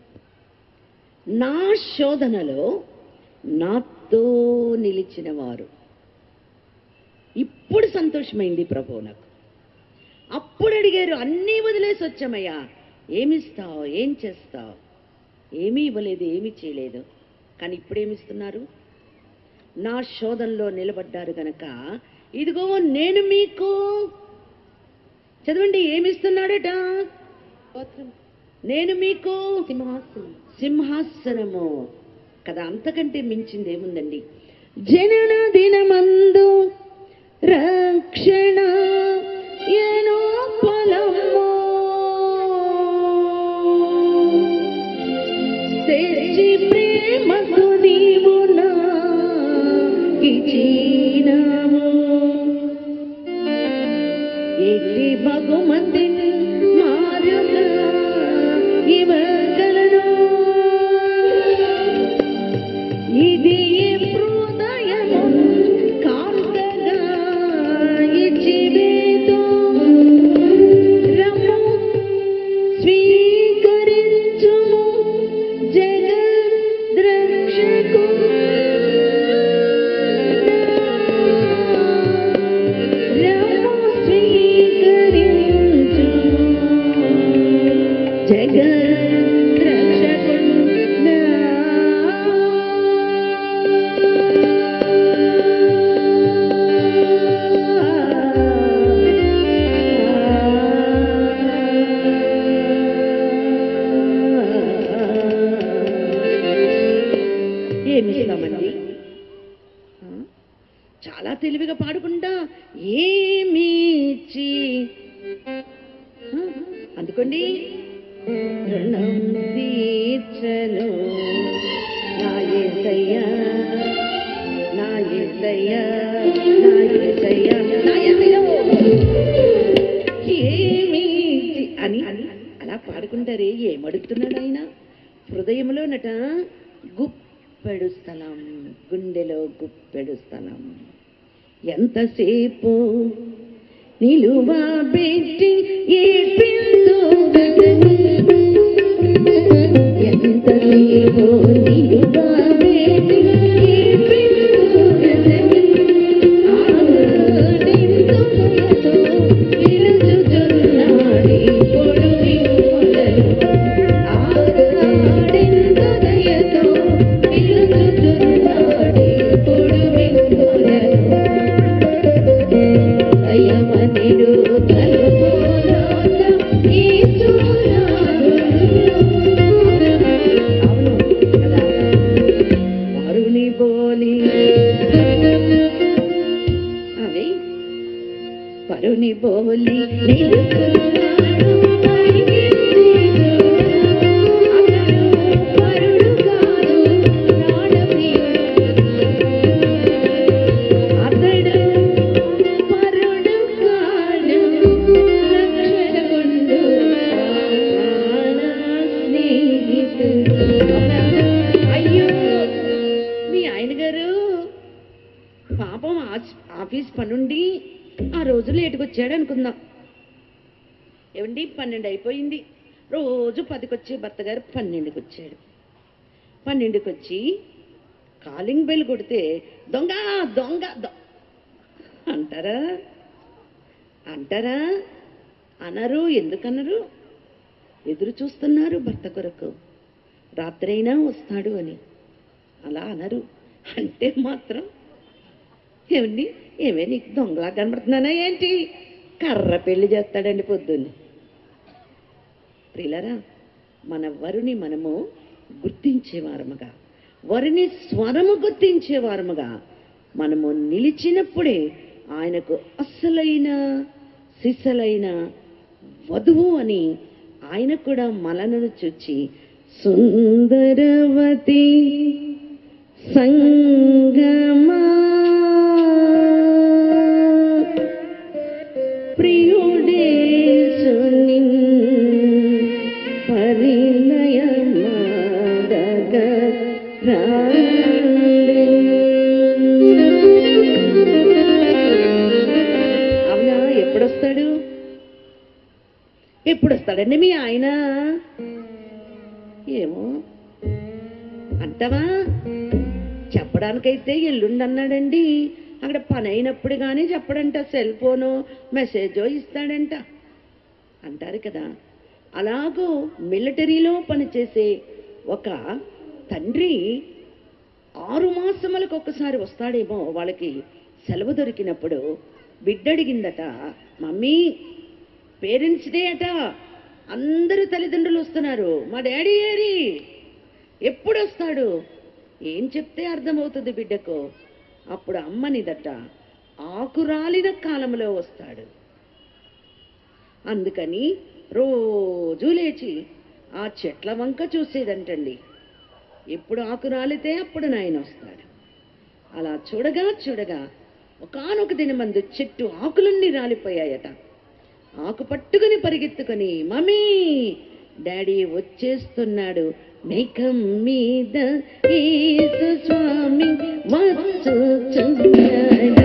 నా శోధనలో నాతో నిలిచిన వారు ఇప్పుడు సంతోషమైంది ప్రభు నాకు అప్పుడు అడిగారు అన్నీ వదిలేసి వచ్చామయ్యా ఏమిస్తావు ఏం చేస్తావు ఏమీ ఇవ్వలేదు ఏమీ చేయలేదు కానీ ఇప్పుడు ఏమిస్తున్నారు నా శోధనలో నిలబడ్డారు గనక ఇదిగో నేను మీకు చదవండి ఏమిస్తున్నాడట నేను మీకు సింహాసనం సింహాసనము కదా అంతకంటే మించింది ఏముందండి జనన దినమందు రక్షణ ఏనో ఫలము తెచ్చి ప్రేమకు నీవు నాకిచ్చినావు. ఎట్టి బహుమతి మారుగా ఇవ్వగలను ఇది హృదయము కాంతగా ఇచ్చివేతో రమ్ము స్వీకరించుము జగద్రక్షకు రమ్ము స్వీకరించు ఏమిస్తామండి ఆ? చాలా తెలివిగా పాడుకుంటా ఏమీచి ఆ, అందుకోండి రుణం తీర్చను నా యేసయ్యా నా యేసయ్యా నా యేసయ్యా నా యేసయ్యా ఏమి అని అలా పాడుకుంటారే ఏమడుగుతున్నాడు ఆయన హృదయంలోనట గుప్పెడు స్థలం గుండెలో గుప్పెడు స్థలం ఎంతసేపు నిలువా పెట్టి ఏడ్పిందురని. ఎంతసేపు నిలువా పెట్టి ఏడ్పిందురని. ఆనందింతులతో పిలుచుచున్నాడి పొడుమింపులను. ఆనందింతులతో పిలుచుచున్నాడి పొడుమింపులను. అయ్యమనిడు తలుపులోన యేసురాజు. అవును కదా వారుని బోలి అవి పరుని బోలి నిలుచున్నాడు అతడు పరుడు కాదు ప్రాణప్రియుడు అతడు పరుడు కాడు రక్షకుడు ప్రాణ స్నేహితుడు అయ్యో మీ ఆయన గారు పాపం ఆస్- ఆఫీస్ పనుండి ఆ రోజు లేటుకు వచ్చాడు అనుకుందాం ఏమండి పన్నెండు అయిపోయింది రోజు పదికొచ్చే భర్త గారు పన్నెండుకి వచ్చాడు పన్నెండుకి వచ్చి కాలింగ్ బెల్ కొడితే దొంగ దొంగ దొ అంటారా అంటారా అనరు ఎందుకనరు ఎదురు చూస్తున్నారు భర్త కొరకు రాత్రైనా వస్తాడు అని అలా అనరు అంటే మాత్రం ఏమండి ఏమే నీకు దొంగలా కనబడుతున్నానా ఏంటి కర్ర పెళ్లి చేస్తాడండి పొద్దున్నే ప్రిలరా మన వరుని మనము గుర్తించేవారముగా వరుని స్వరము గుర్తించేవారముగా మనము నిలిచినప్పుడే ఆయనకు అస్సలైన సిసలైన వధువు అని ఆయన కూడా మనలను చూచి సుందరవతి సంగమా ప్రియుడే సునిన్ పరిణయమాడగ అవునా ఎప్పుడొస్తాడు ఎప్పుడు వస్తాడండి మీ ఆయన ఏమో అంటావా చెప్పడానికైతే ఎల్లుండి అన్నాడండి అక్కడ పని అయినప్పుడు కానీ చెప్పడంట సెల్ ఫోను మెసేజో ఇస్తాడంట అంటారు కదా అలాగూ మిలిటరీలో పనిచేసే ఒక తండ్రి ఆరు మాసములకు ఒకసారి వస్తాడేమో వాళ్ళకి సెలవు దొరికినప్పుడు బిడ్డ అడిగిందట మమ్మీ పేరెంట్స్ డే అట అందరూ తల్లిదండ్రులు వస్తున్నారు మా డాడీ ఏరి ఎప్పుడు వస్తాడు ఏం చెప్తే అర్థమవుతుంది బిడ్డకు అప్పుడు అమ్మనిదట ఆకురాలిన కాలంలో వస్తాడు అందుకని రోజు లేచి ఆ చెట్ల వంక చూసేదంటండి ఎప్పుడు ఆకు రాలితే అప్పుడు నాయన వస్తాడు అలా చూడగా చూడగా ఒకానొక దినమందు చెట్టు ఆకులన్నీ రాలిపోయాయట ఆకు పట్టుకుని పరిగెత్తుకొని మమ్మీ డాడీ వచ్చేస్తున్నాడు మేఘం మీద యేసు స్వామి వచ్చుచున్నాడు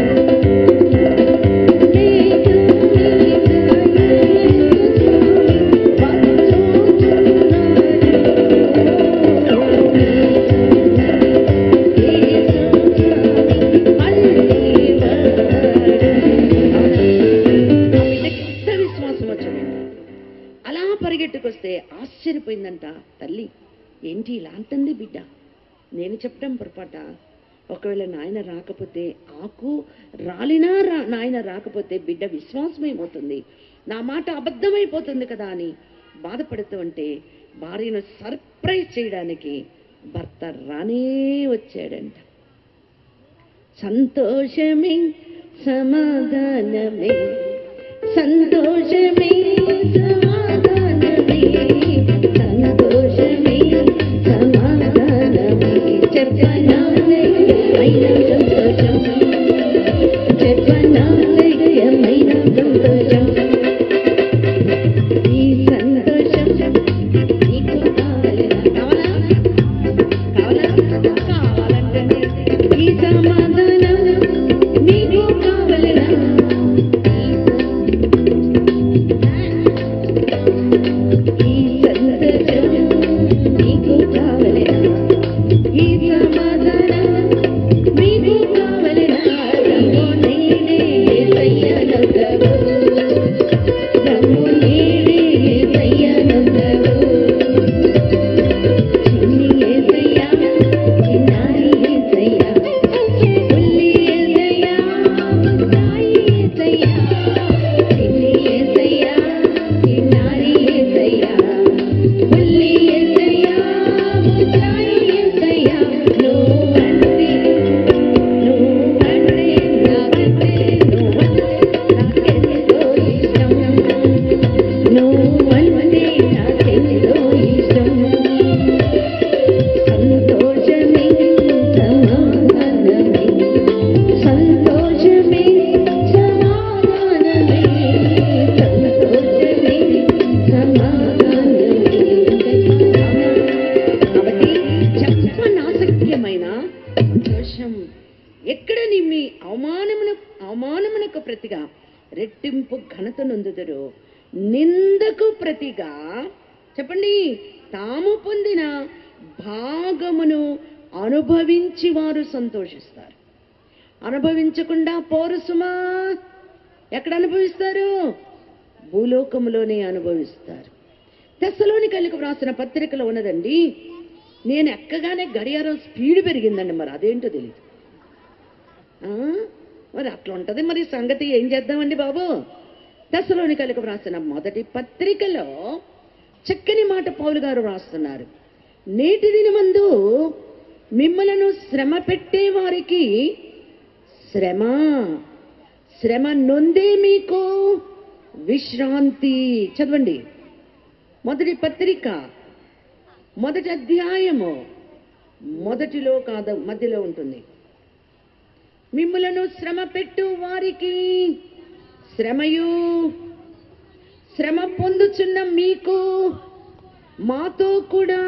ఎంత విశ్వాసం వచ్చింది అలా పరిగెట్టుకొస్తే ఆశ్చర్యపోయిందంట తల్లి ఏంటి ఇలా అంటుంది బిడ్డ నేను చెప్పడం పొరపాట ఒకవేళ నాయన రాకపోతే ఆకు రాలినా రా నాయన రాకపోతే బిడ్డ విశ్వాసమైపోతుంది నా మాట అబద్ధమైపోతుంది కదా అని బాధపడుతూ ఉంటే భార్యను సర్ప్రైజ్ చేయడానికి భర్త రానే వచ్చాడంట సంతోషమే సమాధానమే సంతోషమే సమాధానమే సంతోషమే సమాధానమే చెప్పనాలయమైన సంతోషం చెప్పనాలయమైన సంతోషం ఈ సంతోషం నీకు కావాలా కావాలా కావాలా కావాలంటే ఈ సమాధానం నీకు కావలనా ఈ సంతోషం నీకు కావలనా ఈ సమాధానం నీకు కావలనా రమ్ము నేనే యేసయ్యనొద్దవు రమ్ము నేనే యేసయ్యనొద్దవు చిన్ని యేసయ్య చిన్నారి యేసయ్య ఉల్లి యేసయ్య ముద్దాయి యేసయ్య చిన్ని యేసయ్య చిన్నారి యేసయ్య ఉల్లి యేసయ్య ముద్దాయి యేసయ్య నువ్వంటే నువ్వంటే నాకంటే నువ్వంటే నాకెంతో ఇష్టం నువ్వంటే నాకెంతో ఇష్టం సంతోషమే సమాధానమే సంతోషమే సమాధానమే సంతోషమే సమాధానమే కాబట్టి చెప్పనాసక్యమైన సంతోషం ఎక్కడ నిమ్మి అవమానమున అవమానమునకు ప్రతిగా రెట్టింపు ఘనత నొందుదరు నిందకు ప్రతిగా చెప్పండి తాము పొందిన భాగమును అనుభవించి వారు సంతోషిస్తారు అనుభవించకుండా పోరు సుమా ఎక్కడ అనుభవిస్తారు భూలోకములోనే అనుభవిస్తారు తెస్సలోని కలిగి వ్రాసిన పత్రికలో ఉన్నదండి నేను ఎక్కగానే గడియారం స్పీడ్ పెరిగిందండి మరి అదేంటో తెలియదు ఆ? మరి అట్లా ఉంటుంది మరి సంగతి ఏం చేద్దామండి బాబు దశలోని కలిగి వ్రాసిన మొదటి పత్రికలో చక్కని మాట పౌలు గారు వ్రాస్తున్నారు నేటి దినమందు మిమ్మలను శ్రమ పెట్టే వారికి శ్రమ శ్రమ నొందే మీకు విశ్రాంతి చదవండి మొదటి పత్రిక మొదటి అధ్యాయము మొదటిలో కాదు మధ్యలో ఉంటుంది మిమ్ములను శ్రమ పెట్టు వారికి శ్రమయు శ్రమ పొందుచున్న మీకు మాతో కూడా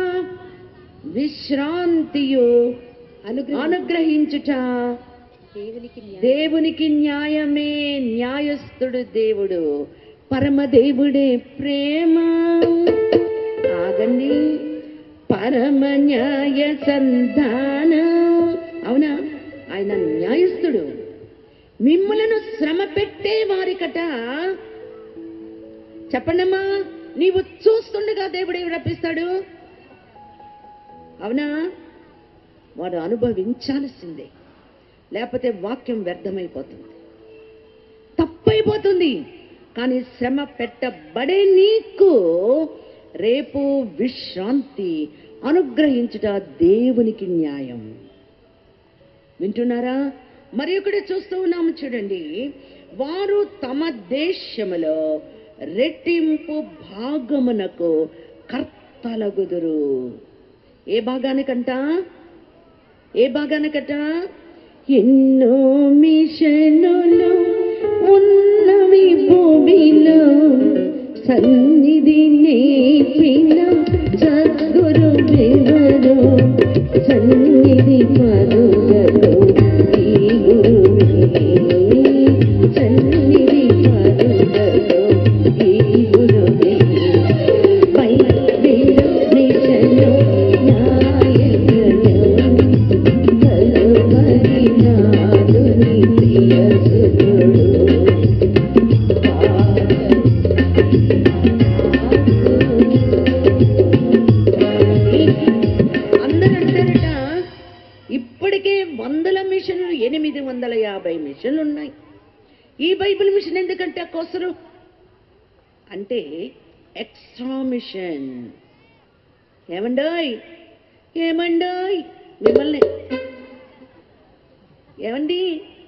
విశ్రాంతియు అనుగ్రహం అనుగ్రహించుట దేవునికి న్యాయం. దేవునికి న్యాయమే న్యాయస్థుడు దేవుడు పరమదేవుడే ప్రేమ ఆగండి పరమ న్యాయ సంధాన అవునా ఆయన న్యాయస్థుడు మిమ్మలను శ్రమ పెట్టే వారికట చెప్పండమ్మా నీవు చూస్తుండగా దేవుడు ఏమి రప్పిస్తాడు అవునా వాడు అనుభవించాల్సిందే లేకపోతే వాక్యం వ్యర్థమైపోతుంది తప్పైపోతుంది కానీ శ్రమ పెట్టబడే నీకు రేపు విశ్రాంతి అనుగ్రహించుట దేవునికి న్యాయం వింటున్నారా మరి ఒకటి చూస్తూ ఉన్నాము చూడండి వారు తమ దేశములో రెట్టింపు భాగమునకు కర్తలగుదురు ఏ భాగానికంట ఏ భాగానికట ఎన్నో మిషనులు ఉన్నవి భూమిలో సన్నిధి నేర్పిన సద్గురు వివరు సన్నిధి పరుగరు ఈ గురువే సన్నిధి పరుగరు ఈ గురువే బైబిలు మిషను నాయకులు కలువరి నాదుని ప్రియసుతుడు అందరూ అంటారట ఇప్పటికే వందల మిషన్లు ఎనిమిది వందల యాభై మిషన్లు ఉన్నాయి ఈ బైబిల్ మిషన్ ఎందుకంటే కొసరు అంటే ఎక్స్ట్రా మిషన్ ఏమండోయ్ ఏమండోయ్ మిమ్మల్ని ఏమండి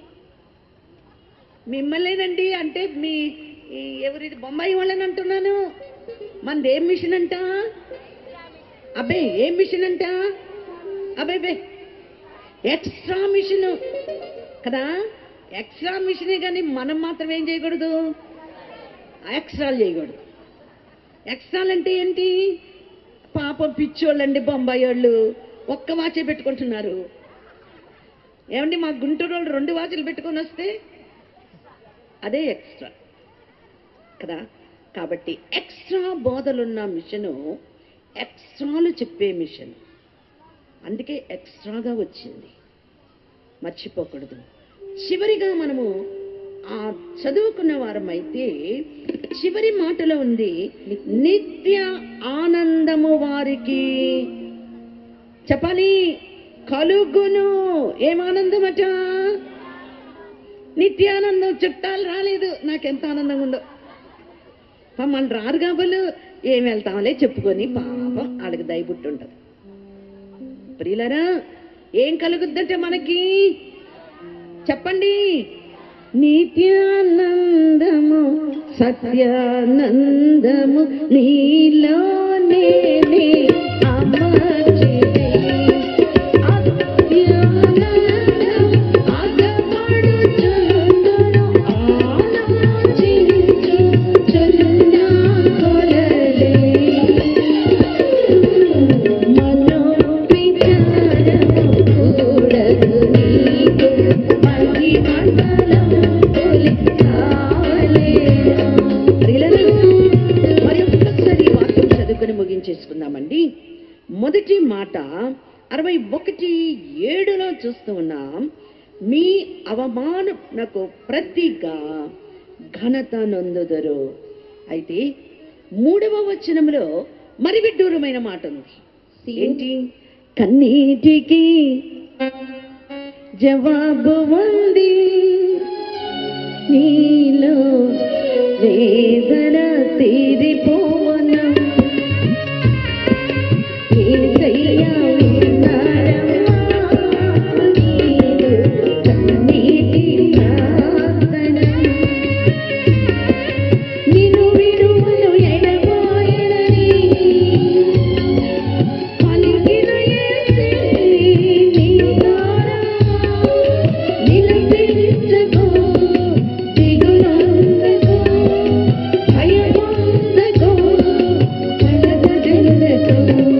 మిమ్మల్నేనండి అంటే మీ ఈ ఎవరిది బొంబాయి వాళ్ళని అంటున్నాను మనది ఏం మిషన్ అంట అబ్బే ఏం మిషన్ అంట అబ్బే బే ఎక్స్ట్రా మిషన్ కదా ఎక్స్ట్రా మిషనే కానీ మనం మాత్రం ఏం చేయకూడదు ఎక్స్ట్రాలు చేయకూడదు ఎక్స్ట్రాలు అంటే ఏంటి పాపం పిచ్చోళ్ళండి బొంబాయి వాళ్ళు ఒక్క వాచే పెట్టుకుంటున్నారు ఏమండి మా గుంటూరు వాళ్ళు రెండు వాచులు పెట్టుకొని వస్తే అదే ఎక్స్ట్రా కదా కాబట్టి ఎక్స్ట్రా బోధలున్న మిషను ఎక్స్ట్రాలు చెప్పే మిషన్ అందుకే ఎక్స్ట్రాగా వచ్చింది మర్చిపోకూడదు చివరిగా మనము ఆ చదువుకున్న వారమైతే చివరి మాటలో ఉంది నిత్య ఆనందము వారికి చెప్పాలి కలుగును ఏం ఆనందమట నిత్యానందం చుట్టాలు రాలేదు నాకెంత ఆనందంగా ఉందో మమ్మల్ని రారు కాబోలు ఏం వెళ్తాంలే చెప్పుకొని పాపం వాళ్ళకి దయబుట్టి ఉంటుంది ప్రియులరా ఏం కలుగుద్దంటే మనకి చెప్పండి నిత్యానందము సత్యానందము నీలోనే అమర్చితే అత్యానందం అగపడుచుండును ఆలోచించుచున్న కొలలే మనోవిచారము కూడదు నీకు మహిమండలం తొలి కావలేను. ప్రియులారా, మరి ఒక్కసారి ఈ వాక్యం చదువుకొని ముగించేసుకుందామండి మొదటి మాట అరవై ఒకటి ఏడులో చూస్తూ ఉన్నాం మీ అవమానకు ప్రతిగా ఘనత నొందుదరు అయితే మూడవ వచనంలో మరి విడ్డూరమైన మాట ఉంది సియోను ఏంటి కన్నీటికి జవాబు ఉంది నీలో వేదన తీరిపోవను ఏసయ్య విన్నాడమ్మా నీవు కన్నీటి ప్రార్థన నిన్ను విడువను ఎడబాయనని పలికిన యేసే నీ ద్వారా నిలబెట్టకు దిగులందకు భయమందకు కలగజెందకు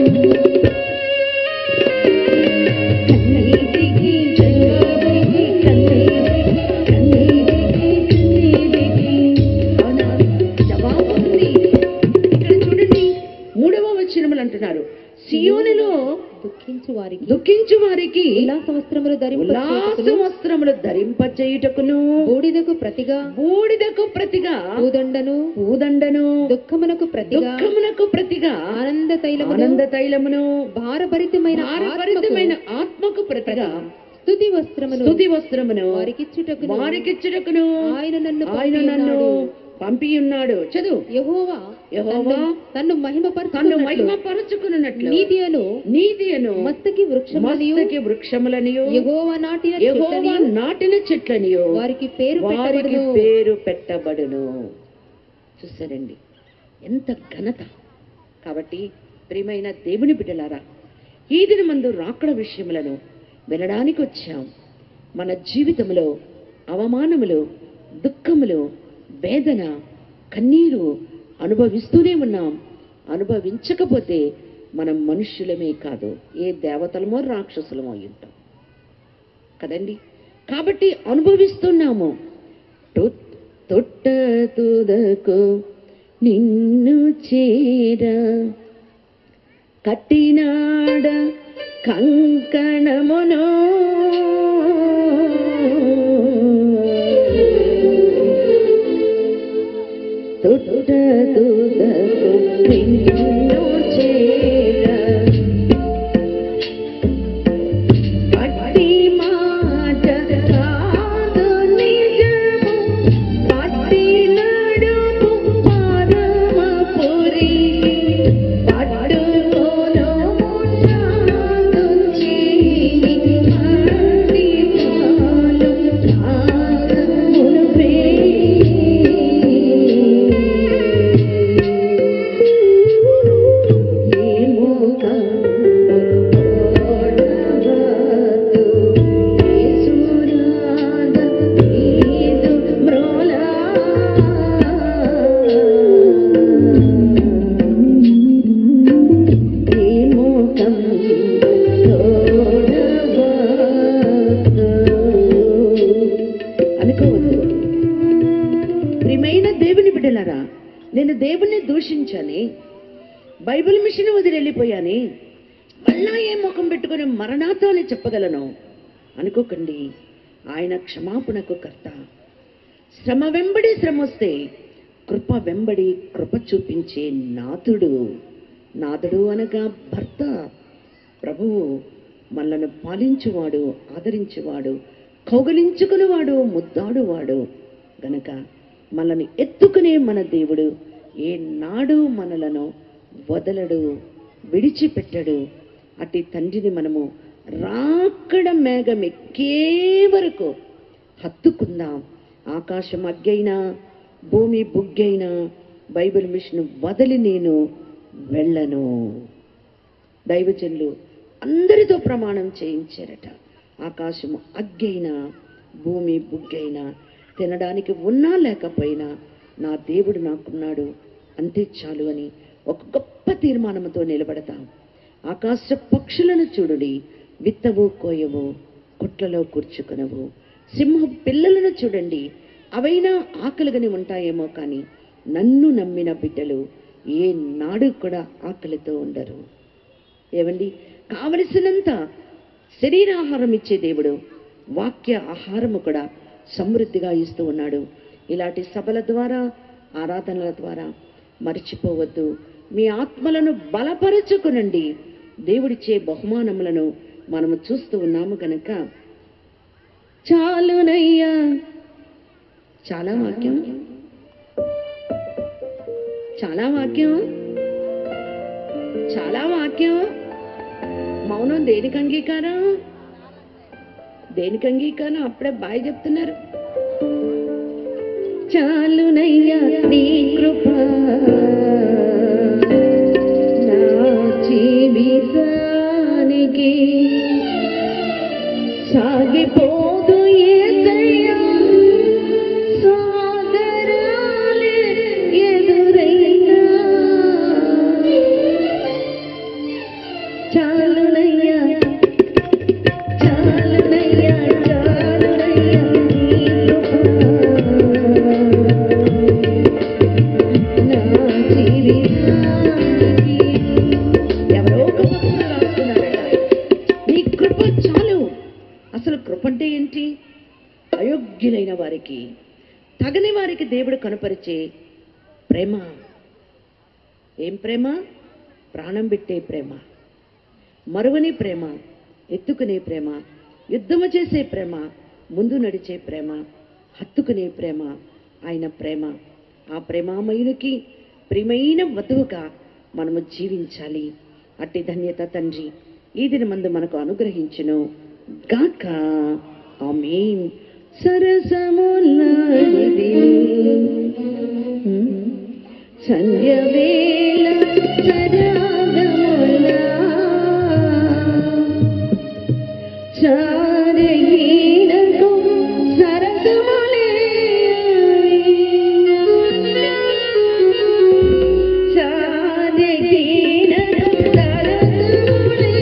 కన్నీటికి జవాబికి కన్నీటికి కన్నీటికి కన్నీటికి అవునా జవాబు ఉంది ఇక్కడ చూడండి మూడవ వచనములు అంటున్నారు సియోనులో దుఃఖించు వారికి దుఃఖించు వారికి ఉల్లాస వస్త్రములు ఉల్లాస ధరింప వస్త్రములు ధరింపచేయుటకును బూడిదకు ప్రతిగా బూడిదకు ప్రతిగా పూదండను పూదండను దుఃఖమునకు ప్రతిగా దుఃఖమునకు ప్రతిగా ఆనంద తైలమును ఆనంద తైలమును భారభరితమైన భారభరితమైన ఆత్మకు ప్రతిగా స్తుతి వస్త్రమును స్తుతి వస్త్రమును వారికిచ్చుటకు వారికిచ్చుటకును ఆయన నన్ను ఆయన నన్ను పంపియున్నాడు. పంపి ఉన్నాడు చదువు యెహోవా యెహోవా తన్ను- తన్ను తన్ను మహిమపరచుకున్నట్లు మహిమపరచుకున్నట్లు నీతి అను నీతి అను మస్తకి వృక్షములనియు మస్తకి వృక్షములనియు యెహోవా నాటిన యెహోవా చెట్లనియు నాటిన చెట్లనియు వారికి పేరు వారికి పెట్టబడును పేరు పెట్టబడును చూసారండి ఎంత ఘనత కాబట్టి ప్రియమైన దేవుని బిడ్డలారా ఈ దినమందు రాకడ విషయములను వినడానికి వచ్చాం మన జీవితంలో అవమానములు దుఃఖములు వేదన కన్నీరు అనుభవిస్తూనే ఉన్నాం అనుభవించకపోతే మనం మనుష్యులమే కాదు ఏ దేవతలమో రాక్షసులమో అయి ఉంటాం కదండి కాబట్టి అనుభవిస్తున్నాము తొ- తొట్ట తుదకు నిన్ను చేర కట్టినాడ కంకణమును తొట్ట తుదకు నిన్ను చేర పట్టి మాట కాదు నిజము పట్టి నడుపు పరమపురి పట్టుకోను సాధు చేయి మంది పాలు తాగమునుపే అనుకోవద్దు ప్రియమైన దేవుని బిడ్డలారా నేను దేవుణ్ణి దూషించాని బైబిల్ మిషన్ వదిలి వెళ్ళిపోయాని మళ్ళా ఏ ముఖం పెట్టుకుని మరణాతో అని చెప్పగలను అనుకోకండి ఆయన క్షమాపణకు కర్త శ్రమ వెంబడి శ్రమ వస్తే కృప వెంబడి కృప చూపించే నాథుడు నాథుడు అనగా భర్త ప్రభువు మనలను పాలించువాడు ఆదరించువాడు కౌగలించుకునేవాడు ముద్దాడువాడు గనక మనల్ని ఎత్తుకునే మన దేవుడు ఏ నాడు మనలను వదలడు విడిచిపెట్టడు అట్టి తండ్రిని మనము రాకడ మేఘం ఎక్కే వరకు హత్తుకుందాం ఆకాశం అగ్గైనా భూమి బుగ్గైనా బైబిల్ మిషన్ వదిలి నేను వెళ్ళను దైవజనులు అందరితో ప్రమాణం చేయించారట ఆకాశము అగ్గైనా భూమి బుగ్గైనా తినడానికి ఉన్నా లేకపోయినా నా దేవుడు నాకున్నాడు అంతే చాలు అని ఒక గొప్ప తీర్మానంతో నిలబడతాం ఆకాశ పక్షులను చూడుడి విత్తవు కోయవు కొట్లలో కూర్చుకొనవు సింహ పిల్లలను చూడండి అవైనా ఆకలిగని ఉంటాయేమో కానీ నన్ను నమ్మిన బిడ్డలు ఏ నాడు కూడా ఆకలితో ఉండరు ఏమండి కావలసినంత శరీరాహారం ఇచ్చే దేవుడు వాక్య ఆహారము కూడా సమృద్ధిగా ఇస్తూ ఉన్నాడు ఇలాంటి సభల ద్వారా ఆరాధనల ద్వారా మర్చిపోవద్దు మీ ఆత్మలను బలపరచుకునండి దేవుడిచ్చే బహుమానములను మనము చూస్తూ ఉన్నాము గనక చాలునయ్యా చాలా వాక్యం చాలా వాక్యం చాలా వాక్యం మౌనం దేనికి అంగీకారం దేనికి అంగీకారం అప్పుడే బాయ్ చెప్తున్నారు చాలునయ్యా నీ కృప నా జీవితానికి సాగిపోదు యేసయ్యా సాగరాలే ఎదురైనా చాలునయ్యా చాలునయ్యా చాలునయ్యా నీ కృప నా జీవితానికి ఎవరో ఒక పక్కన రాస్తున్నారట నీ కృప చాలు అసలు కృప అంటే ఏంటి అయోగ్యులైన వారికి తగని వారికి దేవుడు కనపరిచే ప్రేమ ఏం ప్రేమ ప్రాణం పెట్టే ప్రేమ మరువని ప్రేమ ఎత్తుకునే ప్రేమ యుద్ధము చేసే ప్రేమ ముందు నడిచే ప్రేమ హత్తుకునే ప్రేమ ఆయన ప్రేమ ఆ ప్రేమామయునికి ప్రియమైన వధువుగా మనము జీవించాలి అట్టి ధన్యత తండ్రి ఈ దినమందు మనకు అనుగ్రహించును గాక ఆమేన్ సరసములాడిది సంధ్య వేళ సరాగములా చారహీనకు సరసములే చారహీనకు సరసములే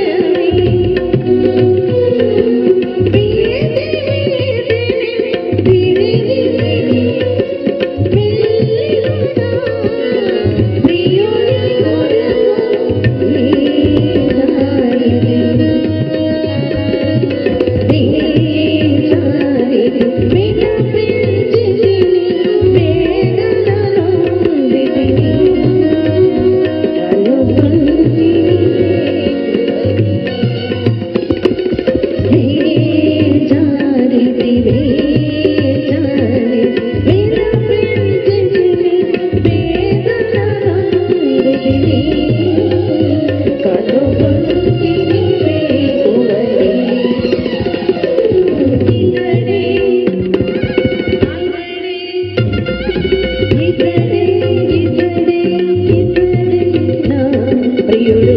ప్రియుడు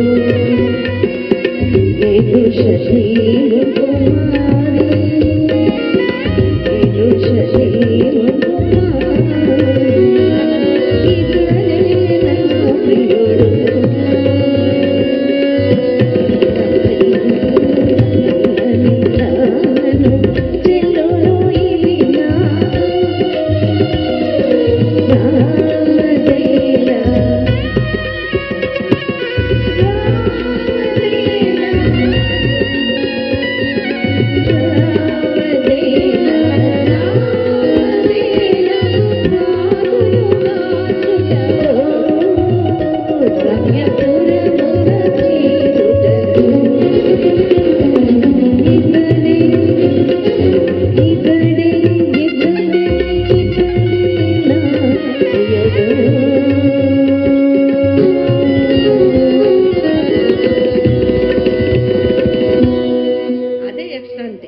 ఏడు శశీలు కుమారి ఏడు శశీలు కుమారి ఇతడే నా ప్రియుడు నన్ను చెల్లును ఇలినా రామదేలా అదే ఎక్స్ట్రా అంటే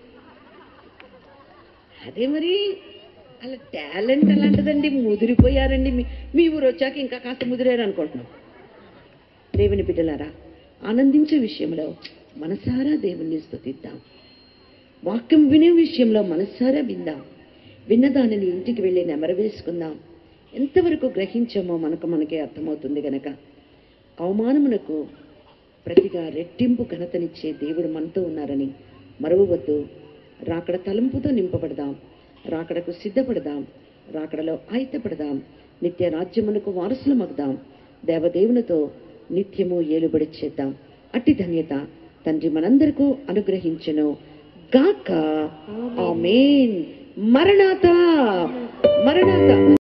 అదే మరి అలా టాలెంట్ అలాంటిదండి ముదిరిపోయారండి మీ మీ ఊరు వచ్చాక ఇంకా కాస్త ముదిరారు అనుకుంటున్నాం దేవుని బిడ్డలారా ఆనందించే విషయంలో మనసారా దేవుణ్ణి స్తుతిద్దాం వాక్యం వినే విషయంలో మనసారా విందాం విన్న దానిని ఇంటికి వెళ్ళి నెమరవేసుకుందాం ఎంతవరకు గ్రహించామో మనకు మనకే అర్థమవుతుంది గనక అవమానమునకు ప్రతిగా రెట్టింపు ఘనతనిచ్చే దేవుడు మనతో ఉన్నారని మరువవద్దు రాకడ తలంపుతో నింపబడదాం రాకడకు సిద్ధపడదాం రాకడలో ఆయుతపడదాం నిత్య రాజ్యమునకు వారసులమగుదాం దేవదేవునితో నిత్యము ఏలుబడి చేద్దాం అట్టి ధన్యత తండ్రి మనందరకు అనుగ్రహించెను గాక ఆమేన్ మరణాత మరణాత